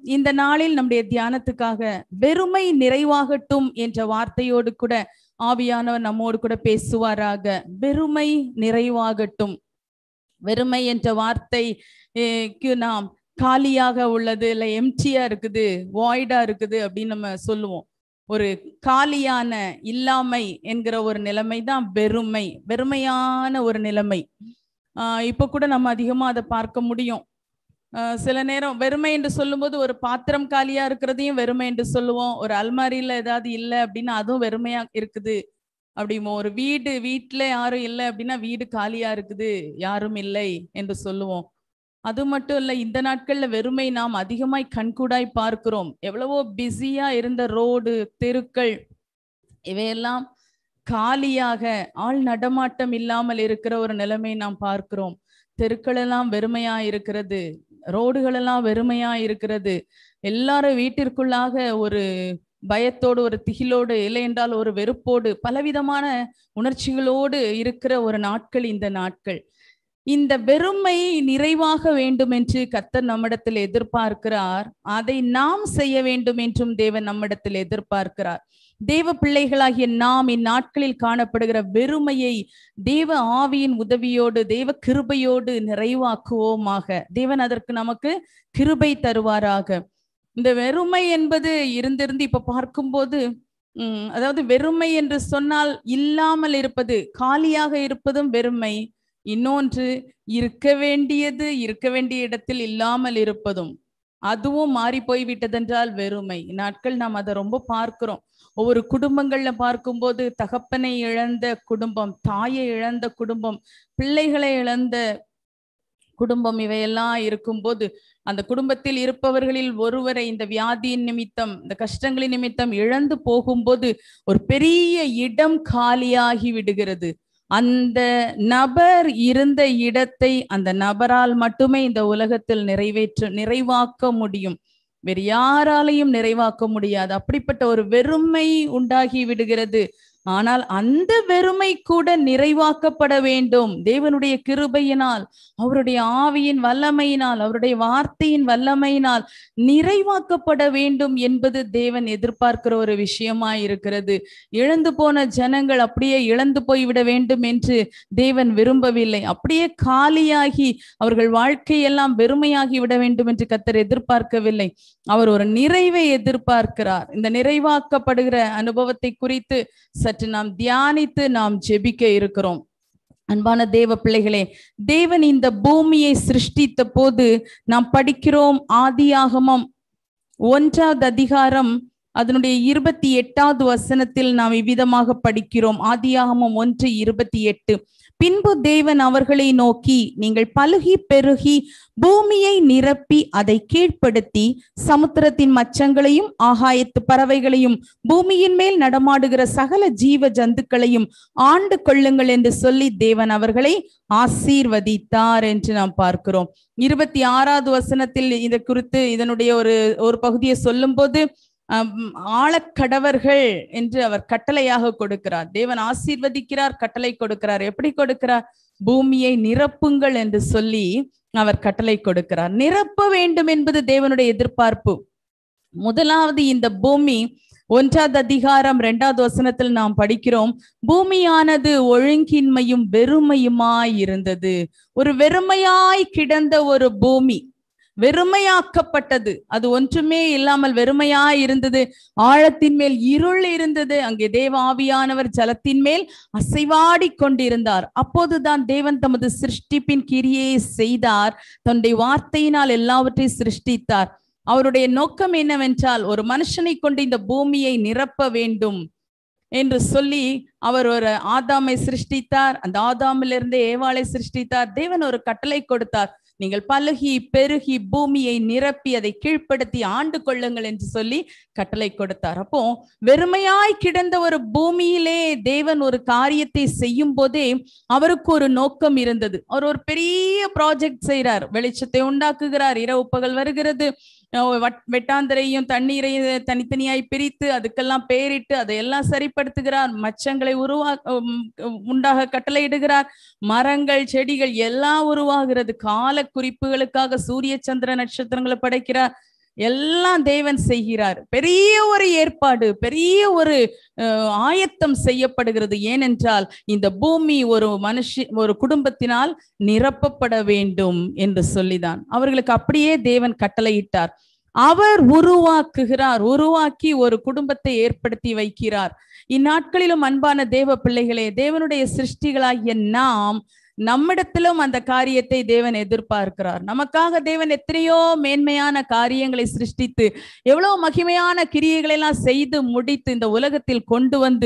இந்த நாளில் நம்முடைய தியானத்துக்காக வெறுமை நிறைவாகட்டும் என்ற வார்த்தையோடு கூட ஆவியானவர் நம்மோடு கூட பேசுவாராக வெறுமை நிறைவாகட்டும் வெறுமை என்ற வார்த்தைக்கு நாம் காலியாக உள்ளது இல்லை எம்டியா இருக்குது வாய்டா இருக்குது அப்படின்னு நம்ம சொல்லுவோம் ஒரு காலியான இல்லாமை என்கிற ஒரு நிலைமை தான் வெறுமை வெறுமையான ஒரு நிலைமை ஆஹ் இப்ப கூட நம்ம அதிகமா அதை பார்க்க முடியும் ஆஹ் சில நேரம் வெறுமை என்று சொல்லும்போது ஒரு பாத்திரம் காலியா இருக்கிறதையும் வெறுமை என்று சொல்லுவோம் ஒரு அல்மாரியில ஏதாவது இல்லை அப்படின்னா அதுவும் வெறுமையா இருக்குது அப்படிமோ ஒரு வீடு வீட்டுல யாரும் இல்லை அப்படின்னா வீடு காலியா இருக்குது யாரும் இல்லை என்று சொல்லுவோம் அது மட்டும் இல்ல இந்த நாட்கள்ல வெறுமை நாம் அதிகமாய் கண்கூடாய் பார்க்கிறோம் எவ்வளவோ பிஸியா இருந்த ரோடு தெருக்கள் இவையெல்லாம் காலியாக ஆள் நடமாட்டம் இல்லாமல் இருக்கிற ஒரு நிலைமை நாம் பார்க்கிறோம் தெருக்கள் எல்லாம் வெறுமையா இருக்கிறது ரோடுகள் எல்லாம் வெறுமையா இருக்கிறது எல்லாரும் வீட்டிற்குள்ளாக ஒரு பயத்தோடு ஒரு திகிலோடு இல்லை என்றால் ஒரு வெறுப்போடு பலவிதமான உணர்ச்சிகளோடு இருக்கிற ஒரு நாட்கள் இந்த நாட்கள் இந்த வெறுமை நிறைவாக வேண்டும் என்று கர்த்தர் நம்மிடத்தில் எதிர்பார்க்கிறார் அதை நாம் செய்ய வேண்டும் என்றும் தேவன் நம்மிடத்தில் எதிர்பார்க்கிறார் தேவ பிள்ளைகளாகிய நாம் இந்நாட்களில் காணப்படுகிற வெறுமையை தேவ ஆவியின் உதவியோடு தேவ கிருபையோடு நிறைவாக்குவோமாக தேவன் அதற்கு நமக்கு கிருபை தருவாராக இந்த வெறுமை என்பது இருந்திருந்து இப்ப பார்க்கும்போது உம் அதாவது வெறுமை என்று சொன்னால் இல்லாமல் இருப்பது காலியாக இருப்பதும் வெறுமை இன்னொன்று இருக்க வேண்டியது இருக்க வேண்டிய இடத்தில் இல்லாமல் இருப்பதும் அதுவும் மாறி போய் விட்டதென்றால் வெறுமை நாட்கள் நாம் அதை ரொம்ப பார்க்கிறோம் ஒவ்வொரு குடும்பங்கள்ல பார்க்கும்போது தகப்பனை இழந்த குடும்பம் தாயை இழந்த குடும்பம் பிள்ளைகளை இழந்த குடும்பம் இவையெல்லாம் இருக்கும்போது அந்த குடும்பத்தில் இருப்பவர்களில் ஒருவரை இந்த வியாதியின் நிமித்தம் இந்த கஷ்டங்களின் நிமித்தம் இழந்து போகும்போது ஒரு பெரிய இடம் காலியாகி விடுகிறது அந்த நபர் இருந்த இடத்தை அந்த நபரால் மட்டுமே இந்த உலகத்தில் நிறைவேற்ற நிறைவாக்க முடியும் வேறு யாராலையும் நிறைவாக்க முடியாது அப்படிப்பட்ட ஒரு வெறுமை உண்டாகி விடுகிறது ஆனால் அந்த வெறுமை கூட நிறைவாக்கப்பட வேண்டும் தேவனுடைய கிருபையினால் அவருடைய ஆவியின் வல்லமையினால் அவருடைய வார்த்தையின் வல்லமையினால் நிறைவாக்கப்பட வேண்டும் என்பது தேவன் எதிர்பார்க்கிற ஒரு விஷயமாய் இருக்கிறது இழந்து போன ஜனங்கள் அப்படியே இழந்து போய்விட வேண்டும் என்று தேவன் விரும்பவில்லை அப்படியே காலியாகி அவர்கள் வாழ்க்கையெல்லாம் வெறுமையாகி விட வேண்டும் என்று கத்தர் எதிர்பார்க்கவில்லை அவர் ஒரு நிறைவை எதிர்பார்க்கிறார் இந்த நிறைவாக்கப்படுகிற அனுபவத்தை குறித்து சற்று நாம் தியானித்து நாம் ஜெபிக்க இருக்கிறோம் அன்பான தேவ பிள்ளைகளே தேவன் இந்த பூமியை சிருஷ்டித்த போது நாம் படிக்கிறோம் ஆதியாகமம் ஒன்றாவது அதிகாரம் அதனுடைய இருபத்தி எட்டாவது வசனத்தில் நாம் இவ்விதமாக படிக்கிறோம் ஆதியாகமம் ஒன்று இருபத்தி எட்டு பின்பு தேவன் அவர்களை நோக்கி நீங்கள் பலுகி பெருகி பூமியை நிரப்பி அதை கீழ்ப்படுத்தி சமுத்திரத்தின் மச்சங்களையும் ஆகாயத்து பறவைகளையும் பூமியின் மேல் நடமாடுகிற சகல ஜீவ ஜந்துக்களையும் ஆண்டு கொள்ளுங்கள் என்று சொல்லி தேவன் அவர்களை ஆசீர்வதித்தார் என்று நாம் பார்க்கிறோம் இருபத்தி ஆறாவது வசனத்தில் இதை குறித்து இதனுடைய ஒரு ஒரு பகுதியை சொல்லும்போது ஆழக்கடவர்கள் என்று அவர் கட்டளையாக கொடுக்கிறார் தேவன் ஆசீர்வதிக்கிறார் கட்டளை கொடுக்கிறார் எப்படி கொடுக்கிறார் பூமியை நிரப்புங்கள் என்று சொல்லி அவர் கட்டளை கொடுக்கிறார் நிரப்ப வேண்டும் என்பது தேவனுடைய எதிர்பார்ப்பு முதலாவது இந்த பூமி ஒன்றாவது அதிகாரம் இரண்டாவது வசனத்தில் நாம் படிக்கிறோம் பூமியானது ஒழுங்கின்மையும் வெறுமையுமாய் இருந்தது ஒரு வெறுமையாய் கிடந்த ஒரு பூமி வெறுமையாக்கப்பட்டது அது ஒன்றுமே இல்லாமல் வெறுமையாய் இருந்தது ஆழத்தின் மேல் இருள் இருந்தது அங்கே தேவ ஆவியானவர் ஜலத்தின் மேல் அசைவாடி கொண்டிருந்தார் அப்போதுதான் தேவன் தமது சிருஷ்டிப்பின் கிரியை செய்தார் தன்னுடைய வார்த்தையினால் எல்லாவற்றையும் சிருஷ்டித்தார் அவருடைய நோக்கம் என்னவென்றால் ஒரு மனுஷனை கொண்டு இந்த பூமியை நிரப்ப வேண்டும் என்று சொல்லி அவர் ஒரு ஆதாமை சிருஷ்டித்தார் அந்த ஆதாமிலிருந்து ஏவாளை சிருஷ்டித்தார் தேவன் ஒரு கட்டளை கொடுத்தார் நீங்கள் பழுகி பெருகி பூமியை நிரப்பி அதை கீழ்ப்படுத்தி ஆண்டு கொள்ளுங்கள் என்று சொல்லி கட்டளை கொடுத்தார் அப்போ வெறுமையாய் கிடந்த ஒரு பூமியிலே தேவன் ஒரு காரியத்தை செய்யும் போதே அவருக்கு ஒரு நோக்கம் இருந்தது அவர் ஒரு பெரிய ப்ராஜெக்ட் செய்கிறார் வெளிச்சத்தை உண்டாக்குகிறார் இரவு பகல் வருகிறது வெட்டாந்தரையும் தண்ணீரையும் தனித்தனியாய் பிரித்து அதுக்கெல்லாம் பேரிட்டு அதையெல்லாம் சரிப்படுத்துகிறார் மச்சங்களை உருவா உண்டாக கட்டளையிடுகிறார் மரங்கள் செடிகள் எல்லாம் உருவாகிறது கால குறிப்புகளுக்காக சூரிய சந்திர நட்சத்திரங்களை படைக்கிறார் எல்லாம் தேவன் செய்கிறார் பெரிய ஒரு ஏற்பாடு பெரிய ஒரு அஹ், ஆயத்தம் செய்யப்படுகிறது ஏனென்றால் இந்த பூமி ஒரு மனுஷ ஒரு குடும்பத்தினால் நிரப்பப்பட வேண்டும் என்று சொல்லிதான் அவர்களுக்கு அப்படியே தேவன் கட்டளையிட்டார் அவர் உருவாக்குகிறார் உருவாக்கி ஒரு குடும்பத்தை ஏற்படுத்தி வைக்கிறார் இந்நாட்களிலும் அன்பான தேவ பிள்ளைகளே தேவனுடைய சிருஷ்டிகளாகிய நாம் நம்மிடத்திலும் அந்த காரியத்தை தேவன் எதிர்பார்க்கிறார் நமக்காக தேவன் எத்தனையோ மேன்மையான காரியங்களை சிருஷ்டித்து எவ்வளவு மகிமையான கிரியைகளை எல்லாம் செய்து முடித்து இந்த உலகத்தில் கொண்டு வந்து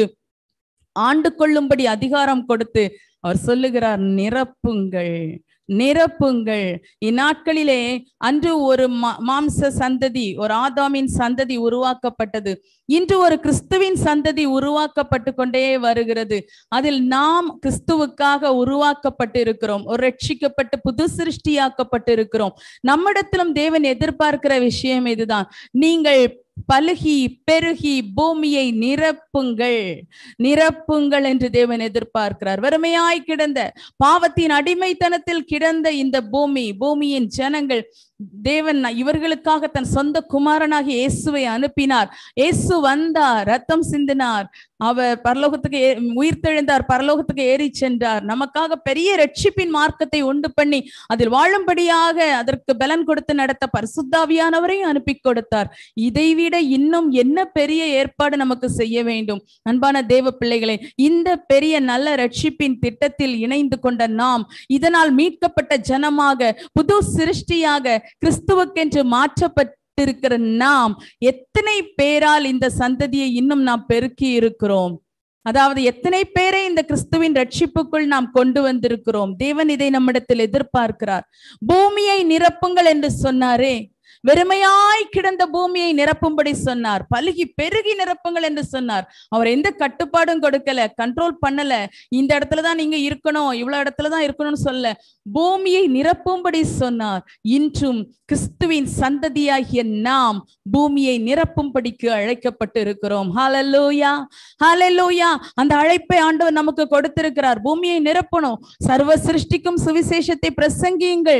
ஆண்டு கொள்ளும்படி அதிகாரம் கொடுத்து அவர் சொல்லுகிறார் நிரப்புங்கள் நிரப்புங்கள் இந்நாட்களிலே அன்று ஒரு மா- மாம்ச சந்ததி ஒரு ஆதாமின் சந்ததி உருவாக்கப்பட்டது இன்று ஒரு கிறிஸ்துவின் சந்ததி உருவாக்கப்பட்டு கொண்டே வருகிறது அதில் நாம் கிறிஸ்துவுக்காக உருவாக்கப்பட்டு இருக்கிறோம் ஒரு ரட்சிக்கப்பட்டு புது சிருஷ்டியாக்கப்பட்டு இருக்கிறோம் நம்மிடத்திலும் தேவன் எதிர்பார்க்கிற விஷயம் இதுதான் நீங்கள் பலுகி பெருகி பூமியை நிரப்புங்கள் நிரப்புங்கள் என்று தேவன் எதிர்பார்க்கிறார் வறுமையாய் கிடந்த பாவத்தின் அடிமைத்தனத்தில் கிடந்த இந்த பூமி பூமியின் ஜனங்கள் தேவன் இவர்களுக்காக தன் சொந்த குமாரனாகிய இயேசுவை அனுப்பினார் இயேசு வந்தார் ரத்தம் சிந்தினார் அவர் பரலோகத்துக்கு ஏ- உயிர்த்தெழுந்தார் பரலோகத்துக்கு ஏறி சென்றார் நமக்காக பெரிய ரட்சிப்பின் மார்க்கத்தை உண்டு பண்ணி அதில் வாழும்படியாக அதற்கு பலன் கொடுத்து நடத்த பரிசுத்தாவியானவரையும் அனுப்பி கொடுத்தார் இதைவிட இன்னும் என்ன பெரிய ஏற்பாடு நமக்கு செய்ய வேண்டும் அன்பான தேவ பிள்ளைகளே இந்த பெரிய நல்ல ரட்சிப்பின் திட்டத்தில் இணைந்து கொண்ட நாம் இதனால் மீட்கப்பட்ட ஜனமாக புது சிருஷ்டியாக கிறிஸ்துவுக்கென்று மாற்றப்பட்டிருக்கிற நாம் எத்தனை பேரால் இந்த சந்ததியை இன்னும் நாம் பெருக்கி இருக்கிறோம் அதாவது எத்தனை பேரை இந்த கிறிஸ்துவின் ரட்சிப்புக்குள் நாம் கொண்டு வந்திருக்கிறோம் தேவன் இதை நம்மிடத்தில் எதிர்பார்க்கிறார் பூமியை நிரப்புங்கள் என்று சொன்னாரே வெறுமையாய் கிடந்த பூமியை நிரப்பும்படி சொன்னார் பலுகி பெருகி நிரப்புங்கள் என்று சொன்னார் அவர் எந்த கட்டுப்பாடும் கொடுக்கல கண்ட்ரோல் பண்ணல இந்த இடத்துலதான் நீங்க இருக்கணும் இவ்வளவு இடத்துலதான் இருக்கணும்னு சொல்ல பூமியை நிரப்பும்படி சொன்னார் இன்றும் கிறிஸ்துவின் சந்ததியாகிய நாம் பூமியை நிரப்பும்படிக்கு அழைக்கப்பட்டு இருக்கிறோம் ஹalleluya ஹalleluya அந்த அழைப்பை ஆண்டவர் நமக்கு கொடுத்திருக்கிறார் பூமியை நிரப்பணும் சர்வ சிருஷ்டிக்கும் சுவிசேஷத்தை பிரசங்கியுங்கள்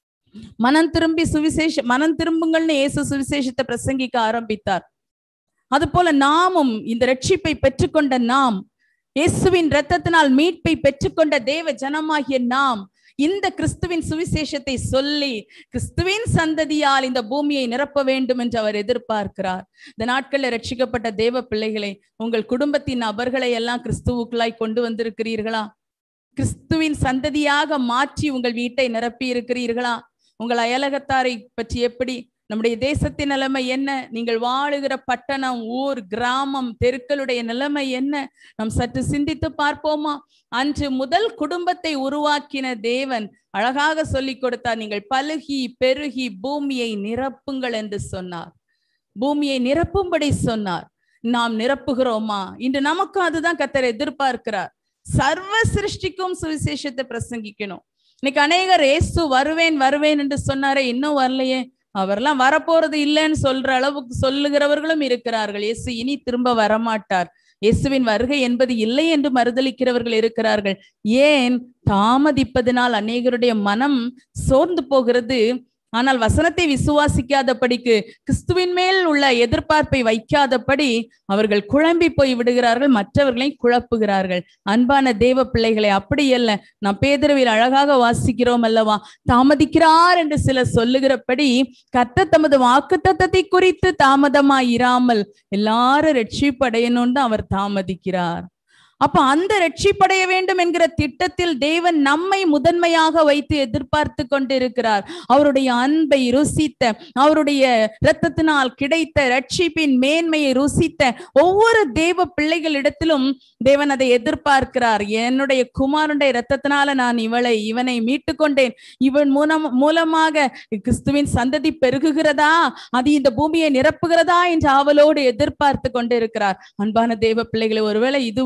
மனம் திரும்பி சுவிசேஷ மனம் திரும்புங்கள்னு இயேசு சுவிசேஷத்தை பிரசங்கிக்க ஆரம்பித்தார் அது போல நாமும் இந்த ரட்சிப்பை பெற்றுக்கொண்ட நாம் இயேசுவின் இரத்தத்தினால் மீட்பை பெற்றுக்கொண்ட தேவ ஜனமாகிய நாம் இந்த கிறிஸ்துவின் சுவிசேஷத்தை சொல்லி கிறிஸ்துவின் சந்ததியால் இந்த பூமியை நிரப்ப வேண்டும் என்று அவர் எதிர்பார்க்கிறார் இந்த நாட்களில் ரட்சிக்கப்பட்ட தேவ பிள்ளைகளை உங்கள் குடும்பத்தின் நபர்களை எல்லாம் கிறிஸ்துவுக்குள்ளாய் கொண்டு வந்திருக்கிறீர்களா கிறிஸ்துவின் சந்ததியாக மாற்றி உங்கள் வீட்டை நிரப்பி இருக்கிறீர்களா உங்கள் அயலகத்தாரை பற்றி எப்படி நம்முடைய தேசத்தின் நிலைமை என்ன நீங்கள் வாழுகிற பட்டணம் ஊர் கிராமம் தெருக்களுடைய நிலைமை என்ன நாம் சற்று சிந்தித்து பார்ப்போமா அன்று முதல் குடும்பத்தை உருவாக்கின தேவன் அழகாக சொல்லிக் கொடுத்தார் நீங்கள் பலுகி பெருகி பூமியை நிரப்புங்கள் என்று சொன்னார் பூமியை நிரப்பும்படி சொன்னார் நாம் நிரப்புகிறோமா இன்று நமக்கும் அதுதான் கத்தர் எதிர்பார்க்கிறார் சர்வ சிருஷ்டிக்கும் சுவிசேஷத்தை பிரசங்கிக்கணும் இன்னைக்கு அநேகர் இயேசு வருவேன் வருவேன் என்று சொன்னாரே இன்னும் வரலையே அவர்லாம் வரப்போறது இல்லைன்னு சொல்ற அளவுக்கு சொல்லுகிறவர்களும் இருக்கிறார்கள் இயேசு இனி திரும்ப வரமாட்டார் இயேசுவின் வருகை என்பது இல்லை என்று மறுதளிக்கிறவர்கள் இருக்கிறார்கள் ஏன் தாமதிப்பதனால் அநேகருடைய மனம் சோர்ந்து போகிறது ஆனால் வசனத்தை விசுவாசிக்காதபடிக்கு கிறிஸ்துவின் மேல் உள்ள எதிர்பார்ப்பை வைக்காதபடி அவர்கள் குழம்பி போய் விடுகிறார்கள் மற்றவர்களை குழப்புகிறார்கள் அன்பான தேவ பிள்ளைகளை அப்படி அல்ல நாம் பேதரவில் அழகாக வாசிக்கிறோம் அல்லவா தாமதிக்கிறார் என்று சிலர் சொல்லுகிறபடி கர்த்தர் தமது வாக்குத்தத்தத்தை குறித்து தாமதமாயிராமல் எல்லாரும் ரட்சிப்படையணும்னு அவர் தாமதிக்கிறார் அப்ப அந்த ரட்சிப்படைய வேண்டும் என்கிற திட்டத்தில் தேவன் நம்மை முதன்மையாக வைத்து எதிர்பார்த்து கொண்டிருக்கிறார் அவருடைய அன்பை ருசித்த அவருடைய இரத்தத்தினால் கிடைத்த ரட்சிப்பின் மேன்மையை ருசித்த ஒவ்வொரு தேவ பிள்ளைகளிடத்திலும் தேவன் அதை எதிர்பார்க்கிறார் என்னுடைய குமாரனுடைய இரத்தத்தினால நான் இவளை இவனை மீட்டு கொண்டேன் இவன் மூலம் மூலமாக கிறிஸ்துவின் சந்ததி பெருகுகிறதா அது இந்த பூமியை நிரப்புகிறதா என்று ஆவலோடு எதிர்பார்த்து கொண்டிருக்கிறார் அன்பான தேவ பிள்ளைகளை ஒருவேளை இதுவரைக்கும்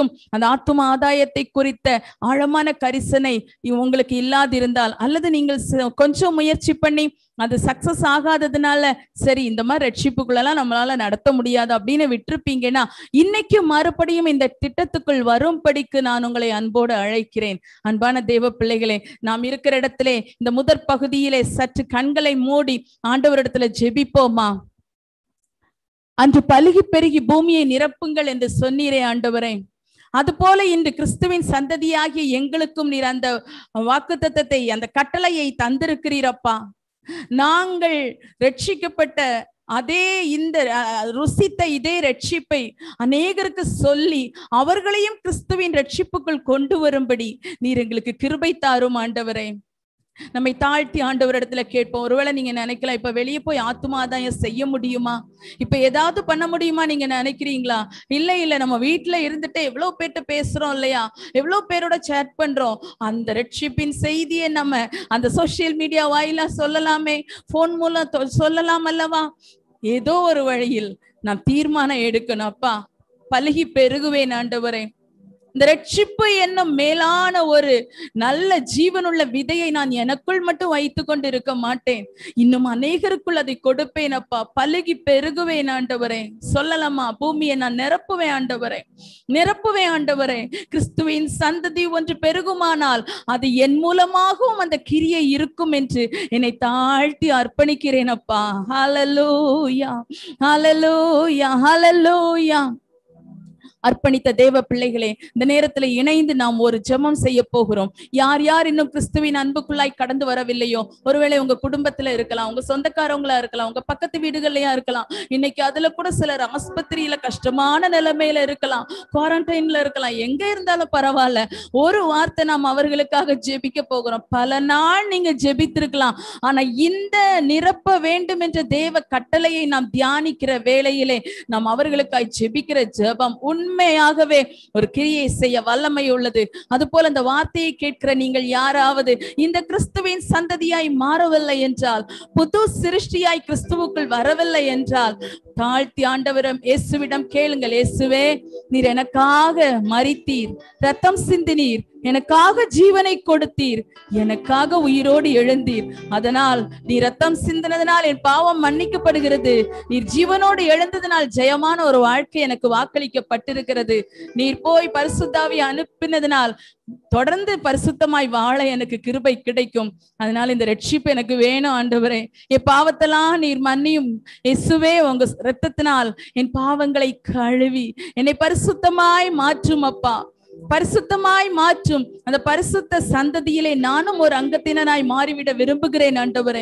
வரைக்கும் அந்த ஆத்தும ஆதாயத்தை குறித்த ஆழமான கரிசனை இ- உங்களுக்கு இல்லாதிருந்தால் அல்லது நீங்கள் ச- கொஞ்சம் முயற்சி பண்ணி அது சக்சஸ் ஆகாததுனால சரி இந்த மாதிரி ரட்சிப்புக்குள்ளெல்லாம் நம்மளால நடத்த முடியாது அப்படின்னு விட்டிருப்பீங்கன்னா இன்னைக்கு மறுபடியும் இந்த திட்டத்துக்குள் வரும்படிக்கு நான் உங்களை அன்போடு அழைக்கிறேன் அன்பான தேவ பிள்ளைகளே நாம் இருக்கிற இடத்திலே இந்த முதற் பகுதியிலே சற்று கண்களை மூடி ஆண்டவரிடத்துல ஜெபிப்போமா அன்று பலுகி பெருகி பூமியை நிரப்புங்கள் என்று சொன்னீரே ஆண்டவரே அதுபோல இன்று கிறிஸ்துவின் சந்ததியாகிய எங்களுக்கும் நீர் அந்த வாக்குத்தத்தத்தை அந்த கட்டளையை தந்திருக்கிறீரப்பா நாங்கள் ரட்சிக்கப்பட்ட அதே இந்த அஹ், ருசித்த இதே ரட்சிப்பை அநேகருக்கு சொல்லி அவர்களையும் கிறிஸ்துவின் ரட்சிப்புக்குள் கொண்டு வரும்படி நீர் எங்களுக்கு கிருபை தாரும் ஆண்டவரே நம்மை தாழ்த்தி ஆண்டவரிடத்துல கேட்போம் ஒருவேளை நீங்க நினைக்கலாம் இப்ப வெளியே போய் ஆத்துமாதாயம் செய்ய முடியுமா இப்ப ஏதாவது பண்ண முடியுமா நீங்க நினைக்கிறீங்களா இல்ல இல்ல நம்ம வீட்டுல இருந்துட்டு எவ்வளவு பேர்ட்ட பேசுறோம் இல்லையா எவ்வளவு பேரோட சேட் பண்றோம் அந்த ரட்சிப்பின் செய்தியை நம்ம அந்த சோசியல் மீடியா வாயிலா சொல்லலாமே போன் மூலம் தொ- சொல்லலாம் அல்லவா ஏதோ ஒரு வழியில் நான் தீர்மானம் எடுக்கணும் அப்பா பழகி பெருகுவேன் ஆண்டவரே இந்த ரட்சிப்பு என்னும் மேலான ஒரு நல்ல ஜீவனுள்ள விதையை நான் எனக்குள் மட்டும் வைத்து கொண்டு இருக்க மாட்டேன் இன்னும் அநேகருக்குள் அதை கொடுப்பேன் அப்பா பழுகி பெருகுவேன் ஆண்டவரே சொல்லலாமா பூமியை நான் நிரப்புவேன் ஆண்டவரே நிரப்புவேன் ஆண்டவரே கிறிஸ்துவின் சந்ததி ஒன்று பெருகுமானால் அது என் மூலமாகவும் அந்த கிரியை இருக்கும் என்று என்னை தாழ்த்தி அர்ப்பணிக்கிறேன் அப்பா ஹalleluya ஹalleluya ஹalleluya அர்ப்பணித்த தேவ பிள்ளைகளே இந்த நேரத்துல இணைந்து நாம் ஒரு ஜெபம் செய்ய போகிறோம் யார் யார் இன்னும் கிறிஸ்துவின் அன்புக்குள்ளாய் கடந்து வரவில்லையோ ஒருவேளை உங்க குடும்பத்துல இருக்கலாம் உங்க சொந்தக்காரங்களா இருக்கலாம் உங்க பக்கத்து வீடுகள்லயா இருக்கலாம் இன்னைக்கு அதுல கூட சிலர் ஆஸ்பத்திரியில கஷ்டமான நிலைமையில இருக்கலாம் குவாரண்டைன்ல இருக்கலாம் எங்க இருந்தாலும் பரவாயில்ல ஒரு வார்த்தை நாம் அவர்களுக்காக ஜெபிக்க போகிறோம் பல நாள் நீங்க ஜெபித்திருக்கலாம் ஆனா இந்த நிரப்ப வேண்டும் என்ற தேவ கட்டளையை நாம் தியானிக்கிற வேளையிலே நாம் அவர்களுக்காய் ஜெபிக்கிற ஜெபம் உண்மையாகவே ஒரு கிரியை செய்ய வல்லமை உள்ளது அதுபோல அந்த வார்த்தையை கேட்கிற நீங்கள் யாராவது இந்த கிறிஸ்துவின் சந்ததியாய் மாறவில்லை என்றால் புது சிருஷ்டியாய் கிறிஸ்துவுக்குள் வரவில்லை என்றால் தாழ்த்தி ஆண்டவரம் இயேசுவிடம் கேளுங்கள் இயேசுவே நீர் எனக்காக மரித்தீர் ரத்தம் சிந்தினீர் எனக்காக ஜீவனை கொடுத்தீர் எனக்காக உயிரோடு எழுந்தீர் அதனால் நீ ரத்தம் சிந்தினதனால் என் பாவம் மன்னிக்கப்படுகிறது நீர் ஜீவனோடு எழுந்ததனால் ஜெயமான ஒரு வாழ்க்கை எனக்கு வாக்களிக்கப்பட்டிருக்கிறது நீர் போய் பரிசுத்தாவி அனுப்பினதனால் தொடர்ந்து பரிசுத்தமாய் வாழ எனக்கு கிருபை கிடைக்கும் அதனால இந்த ரட்சிப்பு எனக்கு வேணும் ஆண்டவரே என் பாவத்தெல்லாம் நீர் மன்னியும் இயேசுவே உங்க ரத்தத்தினால் என் பாவங்களை கழுவி என்னை பரிசுத்தமாய் மாற்றும் அப்பா பரிசுத்தமாய் மாற்றும் அந்த பரிசுத்த சந்ததியிலே நானும் ஒரு அங்கத்தினராய் மாறிவிட விரும்புகிறேன் ஆண்டவரே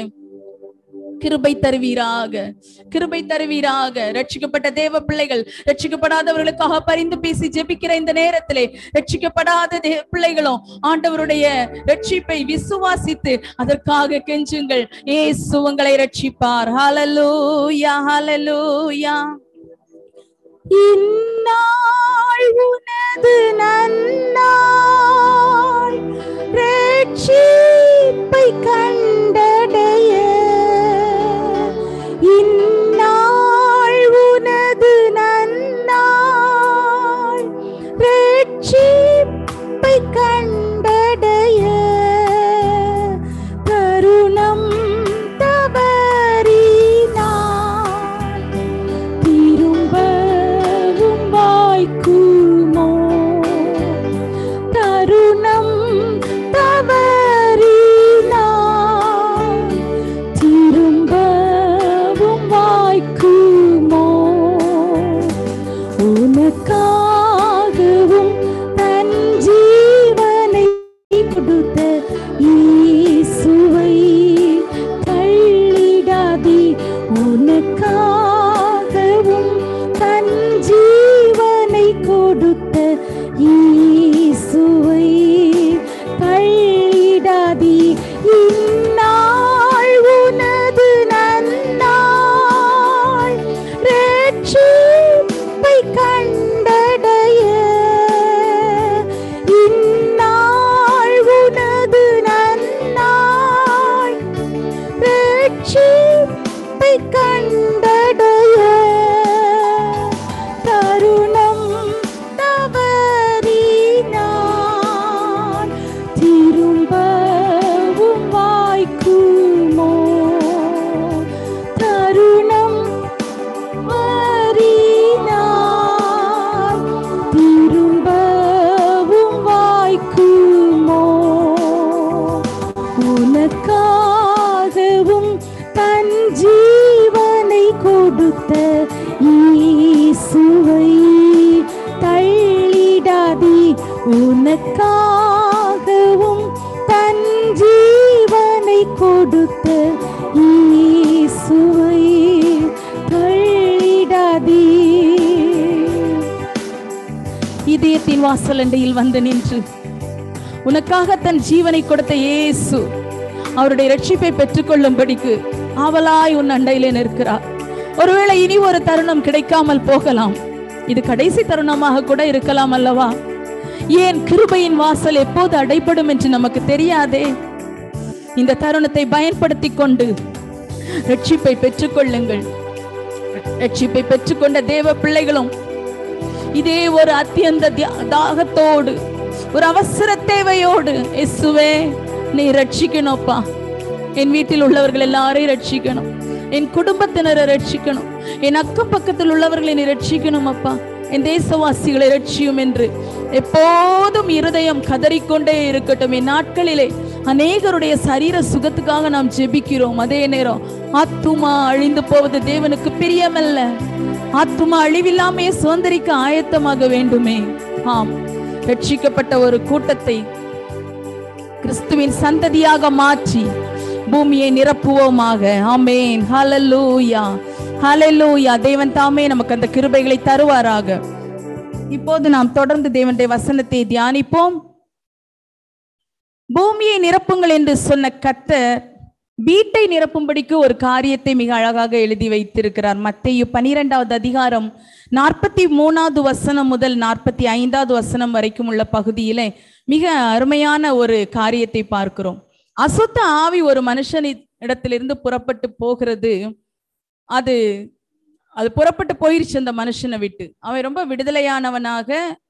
கிருபை தருவீராக கிருபை தருவீராக ரட்சிக்கப்பட்ட தேவ பிள்ளைகள் ரட்சிக்கப்படாதவர்களுக்காக பரிந்து பேசி ஜெபிக்கிற இந்த நேரத்திலே ரட்சிக்கப்படாத தேவ பிள்ளைகளும் ஆண்டவருடைய ரட்சிப்பை விசுவாசித்து அதற்காக கெஞ்சுங்கள் ஏசு உங்களை ரட்சிப்பார் ஹalleluya ஹalleluya இந்நாள் உனது நன்னாள் ரட்சிப்பை கண்டடைய இந்நாள் உனது நன்னாள் ரட்சிப்பை கண்டடைய தருணம் தவறினான் திரும்பவும் வாய்க்குமோ கொடுத்த ஈசுவை தள்ளிடாதி உனக்காகவும் தன் ஜீவனை கொடுத்த ஈசுவை தள்ளிடாதீ இதயத்தின் வாசலண்டையில் வந்து நின்று உனக்காக தன் ஜீவனை கொடுத்த இயேசு அவருடைய ரட்சிப்பை பெற்றுக்கொள்ளும்படிக்கு ஆவலாய் உன் அண்டையிலே நிற்கிறார் ஒருவேளை இனி ஒரு தருணம் கிடைக்காமல் போகலாம் இது கடைசி தருணமாக கூட இருக்கலாம் அல்லவா ஏன் கிருபையின் வாசல் எப்போது அடைபடும் என்று நமக்கு தெரியாதே இந்த தருணத்தை பயன்படுத்தி கொண்டு ரட்சிப்பை பெற்றுக்கொள்ளுங்கள் ரட்சிப்பை பெற்றுக்கொண்ட தேவ பிள்ளைகளும் இதே ஒரு அத்தியந்த தியா- தாகத்தோடு ஒரு அவசர தேவையோடு இயேசுவே நீ ரட்சிக்கணும்ப்பா என் வீட்டில் உள்ளவர்கள் எல்லாரையும் ரட்சிக்கணும் என் குடும்பத்தினரை ரட்சிக்கணும் என் அக்கம் பக்கத்தில் உள்ளவர்களை நீ ரட்சிக்கணும் அப்பா என் தேசவாசிகளை ரட்சியும் என்று எப்போதும் இருதயம் கதறிக்கொண்டே இருக்கட்டும் என் நாட்களிலே அநேகருடைய சரீர சுகத்துக்காக நாம் ஜெபிக்கிறோம் அதே நேரம் ஆத்துமா அழிந்து போவது தேவனுக்கு பிரியமல்ல ஆத்துமா அழிவில்லாமே சுதந்திரிக்க ஆயத்தமாக வேண்டுமே ஆம் ரட்சிக்கப்பட்ட ஒரு கூட்டத்தை கிறிஸ்துவின் சந்ததியாக மாற்றி பூமியை நிரப்புவோமாக ஆமேன் ஹalleluya ஹalleluya தேவன் தாமே நமக்கு அந்த கிருபைகளை தருவாராக இப்போது நாம் தொடர்ந்து தேவனுடைய வசனத்தை தியானிப்போம் பூமியை நிரப்புங்கள் என்று சொன்ன கர்த்தர் வீட்டை நிரப்பும்படிக்கு ஒரு காரியத்தை மிக அழகாக எழுதி வைத்திருக்கிறார் மத்தேயு பனிரெண்டாவது அதிகாரம் நாற்பத்தி மூணாவது வசனம் முதல் நாற்பத்தி ஐந்தாவது வசனம் வரைக்கும் உள்ள பகுதியிலே மிக அருமையான ஒரு காரியத்தை பார்க்கிறோம் அசுத்த ஆவி ஒரு மனுஷன் இடத்திலிருந்து புறப்பட்டு போகிறது அது அது புறப்பட்டு போயிருச்சு அந்த மனுஷனை விட்டு அவன் ரொம்ப விடுதலையானவனாக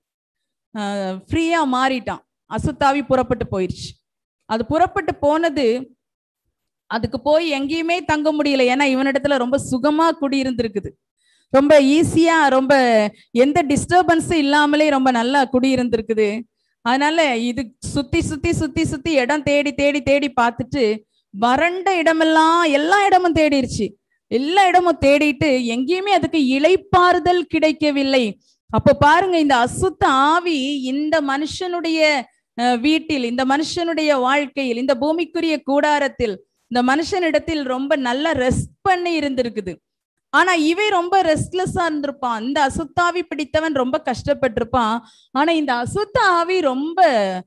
ஃப்ரீயா மாறிட்டான் அசுத்தாவி புறப்பட்டு போயிருச்சு அது புறப்பட்டு போனது அதுக்கு போய் எங்கேயுமே தங்க முடியல ஏன்னா இவனிடத்துல ரொம்ப சுகமா குடியிருந்திருக்குது ரொம்ப ஈஸியா ரொம்ப எந்த டிஸ்டர்பன்ஸும் இல்லாமலே ரொம்ப நல்லா குடியிருந்திருக்குது அதனால இது சுத்தி சுத்தி சுத்தி சுத்தி இடம் தேடி தேடி தேடி பார்த்துட்டு வறண்ட இடமெல்லாம் எல்லா இடமும் தேடிருச்சு எல்லா இடமும் தேடிட்டு எங்கேயுமே அதுக்கு இளைப்பாறுதல் கிடைக்கவில்லை அப்ப பாருங்க இந்த அசுத்த ஆவி இந்த மனுஷனுடைய அஹ், வீட்டில் இந்த மனுஷனுடைய வாழ்க்கையில் இந்த பூமிக்குரிய கூடாரத்தில் இந்த மனுஷனிடத்தில் ரொம்ப நல்லா ரெஸ்ட் பண்ணி இருந்திருக்குது ஆனா இவன் ரொம்ப ரெஸ்ட்லெஸ்ஸா இருந்திருப்பான் இந்த அசுத்தாவி பிடித்தவன் ரொம்ப கஷ்டப்பட்டிருப்பான் ஆனா இந்த அசுத்த ஆவி ரொம்ப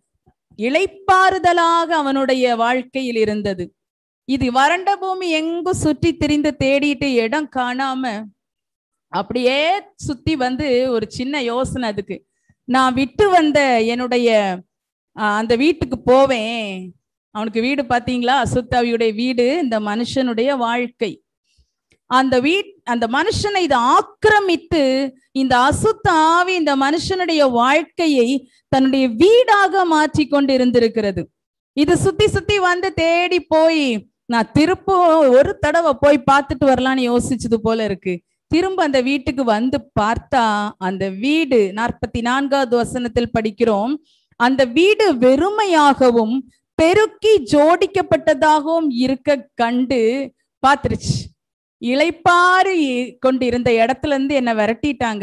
இளைப்பாறுதலாக அவனுடைய வாழ்க்கையில் இருந்தது இது வறண்ட பூமி எங்கும் சுற்றி திரிந்து தேடிட்டு இடம் காணாம அப்படியே சுத்தி வந்து ஒரு சின்ன யோசனை அதுக்கு நான் விட்டு வந்த என்னுடைய ஆஹ், அந்த வீட்டுக்கு போவேன் அவனுக்கு வீடு பாத்தீங்களா அசுத்தாவியுடைய வீடு இந்த மனுஷனுடைய வாழ்க்கை அந்த வீட் அந்த மனுஷனை இது ஆக்கிரமித்து இந்த அசுத்த ஆவி இந்த மனுஷனுடைய வாழ்க்கையை தன்னுடைய வீடாக மாற்றி கொண்டு இருந்திருக்கிறது இது சுத்தி சுத்தி வந்து தேடி போய் நான் திரும்ப ஒரு தடவை போய் பார்த்துட்டு வரலாம்னு யோசிச்சது போல இருக்கு திரும்ப அந்த வீட்டுக்கு வந்து பார்த்தா அந்த வீடு நாற்பத்தி நான்காவது வசனத்தில் படிக்கிறோம் அந்த வீடு வெறுமையாகவும் பெருக்கி ஜோடிக்கப்பட்டதாகவும் இருக்க கண்டு பார்த்துருச்சு இளைப்பாறு கொண்டு இருந்த இடத்துல இருந்து என்ன விரட்டிட்டாங்க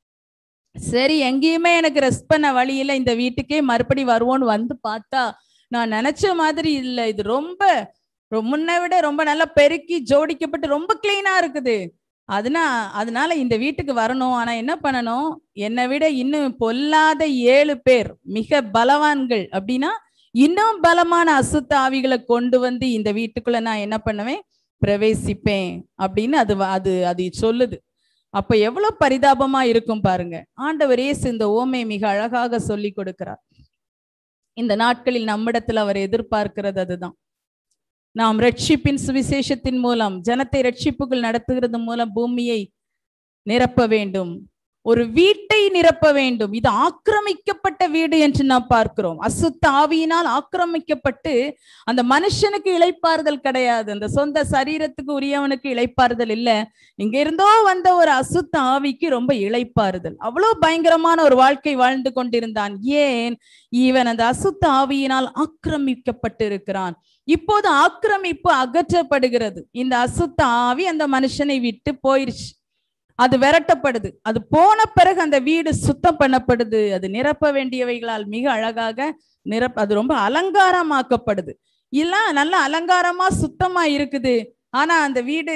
சரி எங்கேயுமே எனக்கு ரெஸ்ட் பண்ண வழியில இந்த வீட்டுக்கே மறுபடி வருவோன்னு வந்து பார்த்தா நான் நினைச்ச மாதிரி இல்லை இது ரொம்ப ரொ- முன்னை விட ரொம்ப நல்லா பெருக்கி ஜோடிக்கப்பட்டு ரொம்ப கிளீனா இருக்குது அதனா அதனால இந்த வீட்டுக்கு வரணும் ஆனா என்ன பண்ணணும் என்னை விட இன்னும் பொல்லாத ஏழு பேர் மிக பலவான்கள் அப்படின்னா இன்னும் பலமான அசுத்த ஆவிகளை கொண்டு வந்து இந்த வீட்டுக்குள்ள நான் என்ன பண்ணுவேன் பிரவேசிப்பேன் அப்படின்னு அது வ- அது அது சொல்லுது அப்ப எவ்வளவு பரிதாபமா இருக்கும் பாருங்க ஆண்டவர் இயேசு இந்த ஓமை மிக அழகாக சொல்லி கொடுக்கிறார் இந்த நாட்களில் நம்மிடத்தில் அவர் எதிர்பார்க்கிறது அதுதான் நாம் ரட்சிப்பின் சுவிசேஷத்தின் மூலம் ஜனத்தை ரட்சிப்புகள் நடத்துகிறது மூலம் பூமியை நிரப்ப வேண்டும் ஒரு வீட்டை நிரப்ப வேண்டும் இது ஆக்கிரமிக்கப்பட்ட வீடு என்று நாம் பார்க்கிறோம் அசுத்த ஆவியினால் ஆக்கிரமிக்கப்பட்டு அந்த மனுஷனுக்கு இளைப்பாறுதல் கிடையாது அந்த சொந்த சரீரத்துக்கு உரியவனுக்கு இளைப்பாறுதல் இல்ல இங்க இருந்தோ வந்த ஒரு அசுத்த ஆவிக்கு ரொம்ப இளைப்பாறுதல் அவ்வளவு பயங்கரமான ஒரு வாழ்க்கை வாழ்ந்து கொண்டிருந்தான் ஏன் இவன் அந்த அசுத்த ஆவியினால் ஆக்கிரமிக்கப்பட்டு இருக்கிறான் இப்போது ஆக்கிரமிப்பு அகற்றப்படுகிறது இந்த அசுத்த ஆவி அந்த மனுஷனை விட்டு போயிருச்சு அது விரட்டப்படுது அது போன பிறகு அந்த வீடு சுத்தம் பண்ணப்படுது அது நிரப்ப வேண்டியவைகளால் மிக அழகாக நிரப்ப அது ரொம்ப அலங்காரமாக்கப்படுது இல்ல நல்ல அலங்காரமா சுத்தமா இருக்குது ஆனா அந்த வீடு